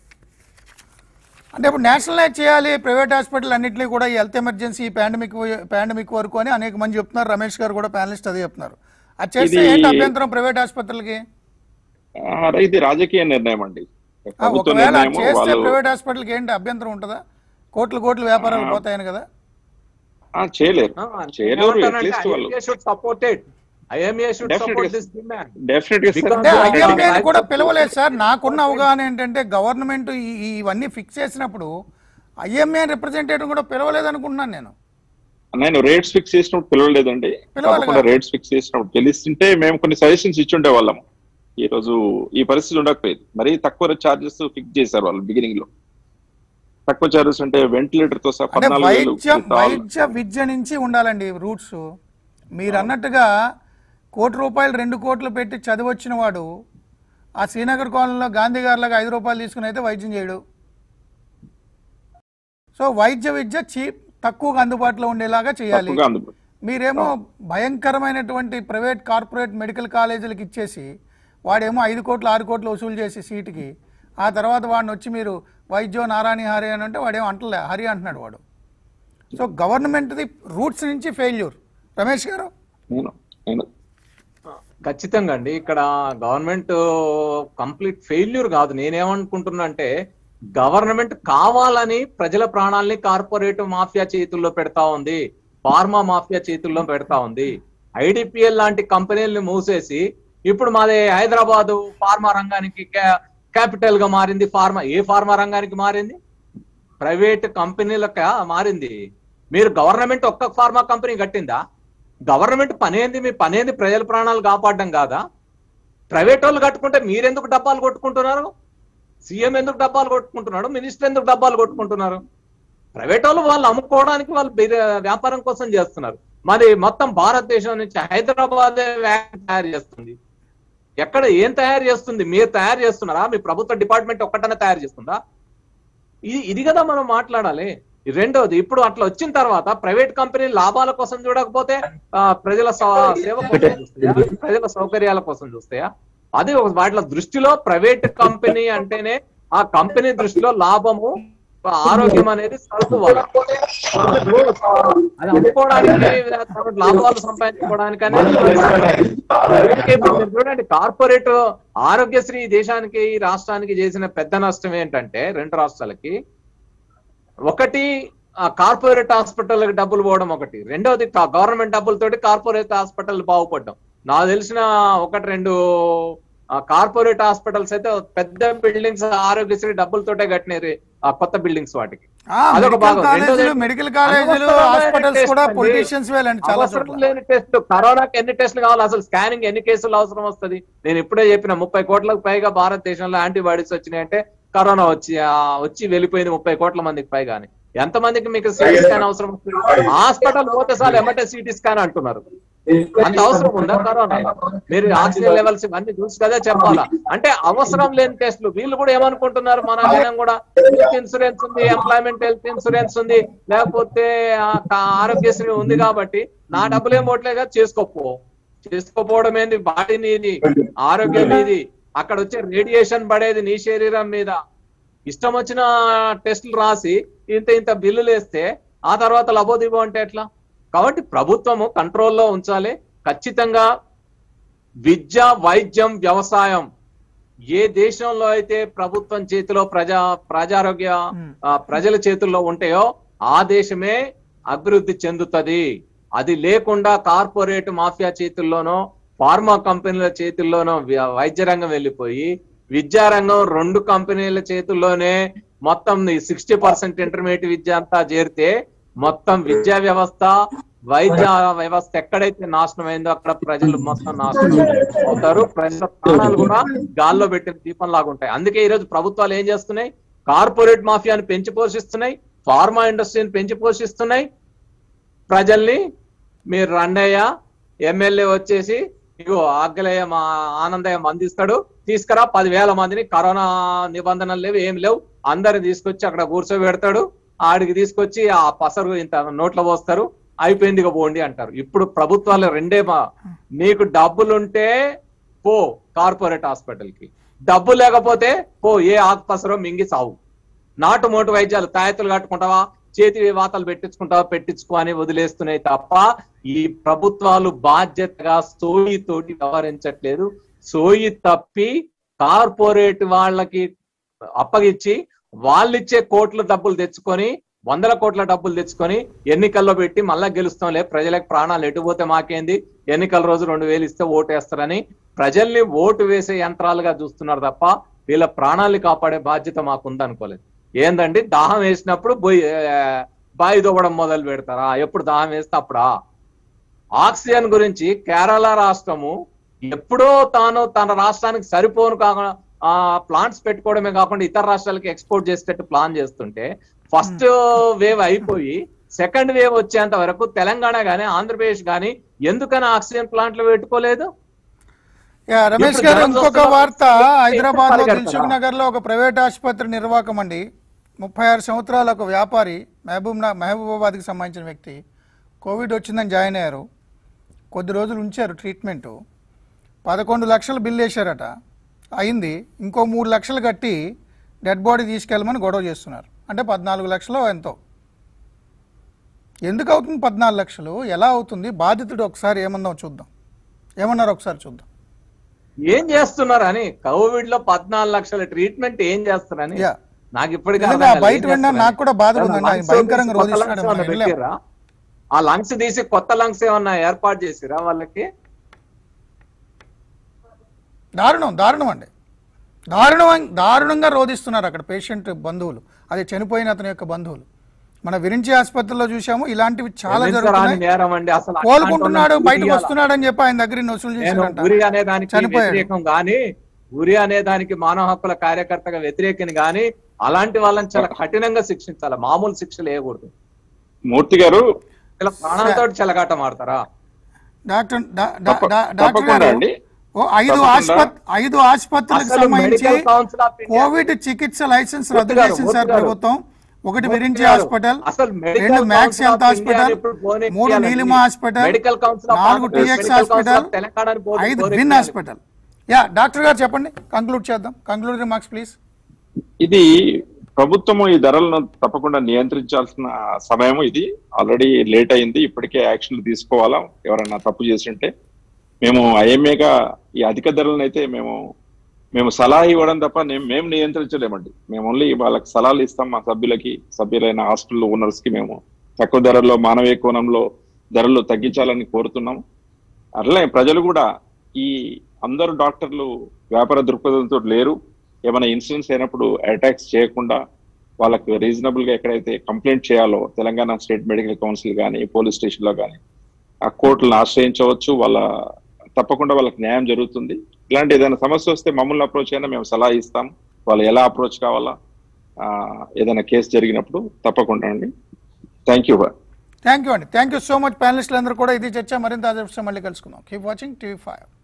అంటే ఇప్పుడు నేషనలైజ్ చేయాలి ప్రైవేట్ హాస్పిటల్ అన్నింటినీ కూడా ఈ హెల్త్ ఎమర్జెన్సీ పాండమిక్ పాండమిక్ వరకు అని అనేక మంది చెప్తున్నారు రమేష్ గారు కూడా ప్యానలిస్ట్ అదే చెప్తున్నారు అది చేస్తే ఇది- ఏంటి అభ్యంతరం ప్రైవేట్ ఆసుపత్రులకి ఆ, ఇది రాజకీయ నిర్ణయం అండి ఆ, ప్రభుత్వ ఒకవేళ అది నిర్ణయం చేస్తే వాళ్ళు ప్రైవేట్ హాస్పిటల్కి ఏంటి అభ్యంతరం ఉంటుందా కోట్లు కోట్లు వ్యాపారాలు పోతాయని కదా ఆ, చేయలేరు చేయలేరు అట్లీస్ట్ వాళ్ళు should support it IMA should Definitely. Support this demand definite గా Because అంటే Yeah, ఐఎంఏ yeah. కూడా పిలవలేదు సార్ నాకున్న అవగాహన ఏంటంటే గవర్నమెంట్ ఈ- ఈ- ఇవన్నీ ఫిక్స్ చేసినప్పుడు ఐఎంఏ రిప్రజెంటేటివ్ కూడా పిలవలేదు అనుకుంటున్నాను నేను నేను రేట్స్ ఫిక్స్ చేసినప్పుడు పిలవలేదండి పిలవాలి తప్పకుండా కదా. రేట్స్ ఫిక్స్ చేసినప్పుడు తెలిస్తుంటే మేము కొన్ని సజెషన్స్ ఇచ్చి ఉండే వాళ్ళము ఈ రోజు ఈ పరిస్థితి ఉండకపోయేది మరీ తక్కువ చార్జెస్ ఫిక్స్ చేశారు వాళ్ళు బిగినింగ్ లో తక్కువ చార్జెస్ అంటే వెంటిలేటర్ తో సహా అంటే పద్నాలుగు వేలు వైద్యం with all- వైద్య విద్య నుంచి ఉండాలండి రూట్స్ మీరు అన్నట్టుగా కోటి రూపాయలు రెండు కోట్లు పెట్టి చదివొచ్చిన వాడు ఆ శ్రీనగర్ కాలనీలో గాంధీ గారిలాగా ఐదు రూపాయలు తీసుకుని అయితే వైద్యం చేయడు సో వైద్య విద్య చీప్ తక్కువగా అందుబాటులో ఉండేలాగా చేయాలి తక్కువగా అందుబాటు మీరేమో భయంకరమైనటువంటి ప్రైవేట్ కార్పొరేట్ మెడికల్ కాలేజీలకు ఇచ్చేసి వాడేమో ఐదు కోట్లు ఆరు కోట్లు వసూలు చేసి సీటుకి ఆ తర్వాత వాడిని వచ్చి మీరు వైద్యో నారాయణ హరి అని అంటే వాడేమో అంటలే హరి అంటున్నాడు వాడు సో గవర్నమెంట్ది రూట్స్ నుంచి ఫెయిల్యూర్ రమేష్ గారు నేను నేను ఖచ్చితంగా అండి ఇక్కడ గవర్నమెంట్ కంప్లీట్ ఫెయిల్యూర్ కాదు నేనేమనుకుంటున్నా అంటే గవర్నమెంట్ కావాలని ప్రజల ప్రాణాల్ని కార్పొరేట్ మాఫియా చేతుల్లో పెడతా ఉంది ఫార్మా మాఫియా చేతుల్లో పెడతా ఉంది ఐడిపిఎల్ లాంటి కంపెనీల్ని మూసేసి ఇప్పుడు మాది హైదరాబాదు ఫార్మా రంగానికి క్యాపిటల్ గా మారింది ఫార్మా ఏ ఫార్మా రంగానికి మారింది ప్రైవేట్ కంపెనీలకు మారింది మీరు గవర్నమెంట్ ఒక్క ఫార్మా కంపెనీ కట్టిందా గవర్నమెంట్ పనేంది మీ పనేంది ప్రజల ప్రాణాలు కాపాడడం కాదా ప్రైవేట్ వాళ్ళు కట్టుకుంటే మీరెందుకు డబ్బాలు కొట్టుకుంటున్నారు సీఎం ఎందుకు డబ్బాలు కొట్టుకుంటున్నాడు మినిస్టర్ ఎందుకు డబ్బాలు కొట్టుకుంటున్నారు ప్రైవేట్ వాళ్ళు వాళ్ళు అమ్ముకోవడానికి వాళ్ళు బిర- వ్యాపారం కోసం చేస్తున్నారు మరి మొత్తం భారతదేశం నుంచి హైదరాబాద్ వ్యాక్సిన్ తయారు చేస్తుంది ఎక్కడ ఏం తయారు చేస్తుంది మీరు తయారు చేస్తున్నారా మీ ప్రభుత్వ డిపార్ట్మెంట్ ఒక్కటనే తయారు చేస్తుందా ఇది ఇది కదా మనం మాట్లాడాలి ఈ రెండోది ఇప్పుడు అట్లా వచ్చిన తర్వాత ప్రైవేట్ కంపెనీ లాభాల కోసం చూడకపోతే ఆ, ప్రజల స- సేవ కోసం చూస్తాయా ప్రజల సౌకర్యాల కోసం చూస్తాయా అది ఒక వాటిలో దృష్టిలో ప్రైవేట్ కంపెనీ అంటేనే ఆ కంపెనీ దృష్టిలో లాభము ఆరోగ్యం అనేది సరుకు వాళ్ళ అది అమ్ముకోవడానికి తర్వాత లాభాలు సంపాదించుకోవడానికి అనేది అందుకే ఇప్పుడు మీరు చూడండి కార్పొరేట్ ఆరోగ్యశ్రీ ఈ దేశానికి ఈ రాష్ట్రానికి చేసిన పెద్ద నష్టం ఏంటంటే రెండు రాష్ట్రాలకి ఒకటి ఆ కార్పొరేట్ హాస్పిటల్ డబ్బులు పోవడం ఒకటి రెండవది గవర్నమెంట్ డబ్బులతోటి కార్పొరేట్ హాస్పిటల్ బాగుపడడం నాకు తెలిసిన ఒకటి రెండు ఆ కార్పొరేట్ హాస్పిటల్స్ అయితే పెద్ద బిల్డింగ్స్ ఆరోగ్యశ్రీ డబ్బులతోటే కట్టినారు ఆ కొత్త బిల్డింగ్స్ వాటికి ఆ, అదొక మెడికల్ భాగం. కాలేజీలు రెండోది మెడికల్ కాలేజీలు అనవసరమైన హాస్పిటల్స్ టెస్ట్ కూడా అండి. పొలిటీషియన్స్ వేలండి చాలా అవసరం చోట్ల లేని టెస్ట్ కరోనాకి ఎన్ని టెస్టులు కావాలి అసలు స్కానింగ్ ఎన్ని కేసులు అవసరం వస్తది నేను ఇప్పుడే చెప్పిన ముప్పై కోట్లకు పైగా భారతదేశంలో యాంటీబాడీస్ వచ్చినాయి అంటే కరోనా వచ్చి ఆ, వచ్చి వెళ్ళిపోయింది ముప్పై కోట్ల మందికి పైగా అని ఎంత మందికి మీకు సిటీ స్కాన్ అవసరం వస్తుంది హాస్పిటల్ పోతే సార్ ఎమ్మటే సిటీ స్కాన్ అంటున్నారు అంత అవసరం ఉందా కరోనా మీరు ఆక్సిజన్ లెవెల్స్ ఇవన్నీ చూసి కదా చెప్పాలా అంటే అవసరం లేని టెస్టులు వీళ్ళు కూడా ఏమనుకుంటున్నారు మన జనం కూడా హెల్త్ ఇన్సూరెన్స్ ఉంది ఎంప్లాయ్మెంట్ హెల్త్ ఇన్సూరెన్స్ ఉంది లేకపోతే ఆ కా- ఆరోగ్యశ్రీ ఉంది కాబట్టి నా డబ్బులు ఏం పోవట్లేగా చేసుకోపో చేసుకోపోవడం ఏంది బాడీ నీది ఆరోగ్యం నీది అక్కడ వచ్చే రేడియేషన్ పడేది నీ శరీరం మీద ఇష్టం వచ్చిన టెస్టులు రాసి ఇంత ఇంత బిల్లులు వేస్తే ఆ తర్వాత లబోదిబో అంటే ఎట్లా కాబట్టి ప్రభుత్వము కంట్రోల్లో ఉంచాలి ఖచ్చితంగా విద్య వైద్యం వ్యవసాయం ఏ దేశంలో అయితే ప్రభుత్వం చేతిలో ప్రజా ప్రజారోగ్య మ్మ్. ఆ, ప్రజల చేతుల్లో ఉంటాయో ఆ దేశమే అభివృద్ధి చెందుతది అది లేకుండా కార్పొరేట్ మాఫియా చేతుల్లోనో ఫార్మా కంపెనీల చేతుల్లోనో వ్య- వైద్య రంగం వెళ్ళిపోయి విద్యారంగం రెండు కంపెనీల చేతుల్లోనే మొత్తం సిక్స్టీ పర్సెంట్ ఇంటర్మీడియట్ విద్య అంతా చేరితే మొత్తం విద్యా వ్యవస్థ వైద్య వ్యవస్థ ఎక్కడైతే నాశనం అయిందో అక్కడ ప్రజలు మొత్తం నాశనం అవుతారు ప్రజల ప్రాణాలు కూడా గాల్లో పెట్టిన దీపం లాగా ఉంటాయి అందుకే ఈ రోజు ప్రభుత్వాలు ఏం చేస్తున్నాయి కార్పొరేట్ మాఫియాని పెంచి పోషిస్తున్నాయి ఫార్మా ఇండస్ట్రీని పెంచి పోషిస్తున్నాయి ప్రజల్ని మీరు రండయ్య ఎమ్మెల్యే వచ్చేసి ఇగో ఆగ్లయ మా ఆనందయ్య అందిస్తాడు తీసుకురా పదివేల మందిని కరోనా నిబంధనలు లేవు ఏం లేవు అందరిని తీసుకొచ్చి అక్కడ కూర్చోబెడతాడు ఆడికి తీసుకొచ్చి ఆ పసరు ఇంత నోట్లో పోస్తారు అయిపోయింది ఇక పోండి అంటారు ఇప్పుడు ప్రభుత్వాలు రెండే మా నీకు డబ్బులుంటే పో కార్పొరేట్ హాస్పిటల్ కి డబ్బు లేకపోతే పో ఏ ఆకుపసరో మింగి సావు నాటు మోటు వైద్యాలు తాయెత్తులు కట్టుకుంటావా చేతి వాతలు పెట్టించుకుంటావా పెట్టించుకో అని వదిలేస్తున్నాయి తప్ప ఈ ప్రభుత్వాలు బాధ్యతగా సోయి తోటి వ్యవహరించట్లేదు సోయి తప్పి కార్పొరేట్ వాళ్ళకి అప్పగిచ్చి వాళ్ళిచ్చే కోట్ల డబ్బులు తెచ్చుకొని వందల కోట్ల డబ్బులు తెచ్చుకొని ఎన్నికల్లో పెట్టి మళ్ళా గెలుస్తాంలే ప్రజలకు ప్రాణాలు ఎటుపోతే మాకేంది ఎన్నికల రోజు రెండు వేలు ఇస్తే ఓటేస్తారని ప్రజల్ని ఓటు వేసే యంత్రాలుగా చూస్తున్నారు తప్ప వీళ్ళ ప్రాణాలు కాపాడే బాధ్యత మాకుంది అనుకోలేదు ఏందండి దాహం వేసినప్పుడు బొయ్యి ఆ, బాయి దొవ్వడం మొదలు పెడతారా ఎప్పుడు దాహం వేస్తే అప్పుడా ఆక్సిజన్ గురించి కేరళ రాష్ట్రము ఎప్పుడో తాను తన రాష్ట్రానికి సరిపోను కాకుండా ఆ ప్లాంట్స్ పెట్టుకోవడమే కాకుండా ఇతర రాష్ట్రాలకి ఎక్స్పోర్ట్ చేసేటట్టు ప్లాన్ చేస్తుంటే ఫస్ట్ వేవ్ అయిపోయి సెకండ్ వేవ్ వచ్చేంత వరకు తెలంగాణ గానీ ఆంధ్రప్రదేశ్ గానీ ఎందుకని ఆక్సిజన్ ప్లాంట్లు పెట్టుకోలేదు యా, రమేష్ ఇప్పుడు గారు జ్వరం ఇంకొక వస్తున్న వార్త పరిస్థితి హైదరాబాద్ లో పరిగెడతారా? దిల్సుఖ్ నగర్ లో ఒక ప్రైవేట్ ఆసుపత్రి నిర్వాహకం అండి ముప్పై ఆరు సంవత్సరాల ఒక వ్యాపారి మహబూబ్ నా- మహబూబాబాద్కి సంబంధించిన వ్యక్తి కోవిడ్ వచ్చిందని జాయిన్ అయ్యారు కొద్ది రోజులు ఉంచారు ట్రీట్మెంట్ పదకొండు లక్షలు బిల్ వేశారట అయింది ఇంకో మూడు లక్షలు కట్టి డెడ్ బాడీ తీసుకెళ్ళమని గొడవ చేస్తున్నారు అంటే పద్నాలుగు లక్షలు ఎంతో ఎందుకు అవుతుంది పద్నాలుగు లక్షలు ఎలా అవుతుంది బాధితుడు ఒకసారి ఏమన్నా చూద్దాం ఏమన్నారు ఒకసారి చూద్దాం ఏం చేస్తున్నారు అని కోవిడ్ లో పద్నాలుగు లక్షల ట్రీట్మెంట్ ఏం చేస్తారని యా నాకు ఇప్పటికీ నిజంగా అర్థం కాలేదు. బయట ఏం విన్నా చేస్తారని? నాకు కూడా బాధగా ఏమన్నా ఉందండి. ఆయన lungs భయంకరంగా తీసి కొత్త రోధిస్తున్నాడు lungs ఏమన్నా మనం వినలేం. పెట్టిర్రా? ఆ లంగ్స్ తీసి కొత్త లంగ్స్ ఏమన్నా ఏర్పాటు చేసిరా వాళ్ళకి దారుణం దారుణం అండి దారుణం దారుణంగా రోధిస్తున్నారు అక్కడ పేషెంట్ బంధువులు అది చనిపోయిన అతని యొక్క బంధువులు మన విరించి ఆసుపత్రిలో చూసాము ఇలాంటివి చాలా క్షమించరాని జరుగుతున్నాయి నేరం అండి అసలు కోలుకుంటున్నాడు అట్లాంటి బయటకు వాళ్ళని వస్తున్నాడు అని చెప్పి ఆయన దగ్గర నుంచి వసూలు నేను చేశాడంట గురి అనే దానికి చనిపోయాడు. వ్యతిరేకం కానీ గురి అనే దానికి మానవ హక్కుల కార్యకర్తగా వ్యతిరేకిని కానీ అలాంటి వాళ్ళని చాలా కఠినంగా శిక్షించాలి మామూలు శిక్షలు వేయకూడదు మూర్తి గారు ఇలా ప్రాణాలతో చెలగాట మాడతారా డాక్టర్ డా- డా- తప్ప- డా- డాక్టర్ తప్పకుండా గారు అండి. ఓ ఐదు తప్పకుండా. ఆసుపత్రి ఐదు ఆసుపత్రులకు అసలు సంబంధించి medical council of India Covid చికిత్స లైసెన్స్ మూర్తి రద్దు గారు, చేసింది సార్ మూర్తి గారు. ప్రభుత్వం ఒకటి మూర్తి విరించి గారు, హాస్పిటల్ అసలు మెడికల్ రెండు మ్యాక్స్ కౌన్సిల్ హెల్త్ ఆఫ్ ఇండియాని హాస్పిటల్ ఇప్పుడు బోనే మూడు చేయాలండి. Neelima hospital medical council of నాలుగు Andhra Pradesh, TX medical council hospital of Telangana board ఐదు బోనే విన్ చేయాలి. హాస్పిటల్ యా డాక్టర్ గారు చెప్పండి కంక్లూడ్ చేద్దాం కంక్లూడ్ రిమార్క్స్ ప్లీజ్ ఇది ప్రభుత్వము ఈ ధరలను తప్పకుండా నియంత్రించాల్సిన సమయం ఇది ఆల్రెడీ లేట్ అయింది ఇప్పటికే యాక్షన్లు తీసుకోవాలా ఎవరైనా తప్పు చేసి ఉంటే మేము ఐఎంఏగా ఈ అధిక ధరలను అయితే మేము మేము సలహా ఇవ్వడం తప్ప నేను మేము నియంత్రించలేమండి మేము ఓన్లీ వాళ్ళకి సలహాలు ఇస్తాం మా సభ్యులకి సభ్యులైన హాస్పిటల్ ఓనర్స్ కి మేము తక్కువ ధరల్లో మానవీయ కోణంలో ధరలు తగ్గించాలని కోరుతున్నాము అట్లనే ప్రజలు కూడా ఈ అందరు డాక్టర్లు వ్యాపార దృక్పథంతో లేరు ఏమైనా ఇన్సిడెంట్స్ అయినప్పుడు అటాక్స్ చేయకుండా వాళ్ళకు రీజనబుల్ గా ఎక్కడైతే కంప్లైంట్ చేయాలో తెలంగాణ స్టేట్ మెడికల్ కౌన్సిల్ కానీ పోలీస్ స్టేషన్ లో కానీ ఆ కోర్టులను ఆశ్రయించవచ్చు వాళ్ళ తప్పకుండా వాళ్ళకి న్యాయం జరుగుతుంది ఇలాంటి ఏదైనా సమస్య వస్తే మమ్మల్ని అప్రోచ్ అయినా మేము సలహా ఇస్తాం వాళ్ళు ఎలా అప్రోచ్ కావాలా ఆ, ఏదైనా కేసు జరిగినప్పుడు తప్పకుండా అండి థ్యాంక్ యూ థ్యాంక్ యూ అండి థ్యాంక్ యూ సో మచ్ ప్యానలిస్టులు అందరూ కూడా ఇది చర్చ మరింత ఆదర్శం మళ్ళీ కలుసుకుందాం కీప్ వాచింగ్ టీవీ ఫైవ్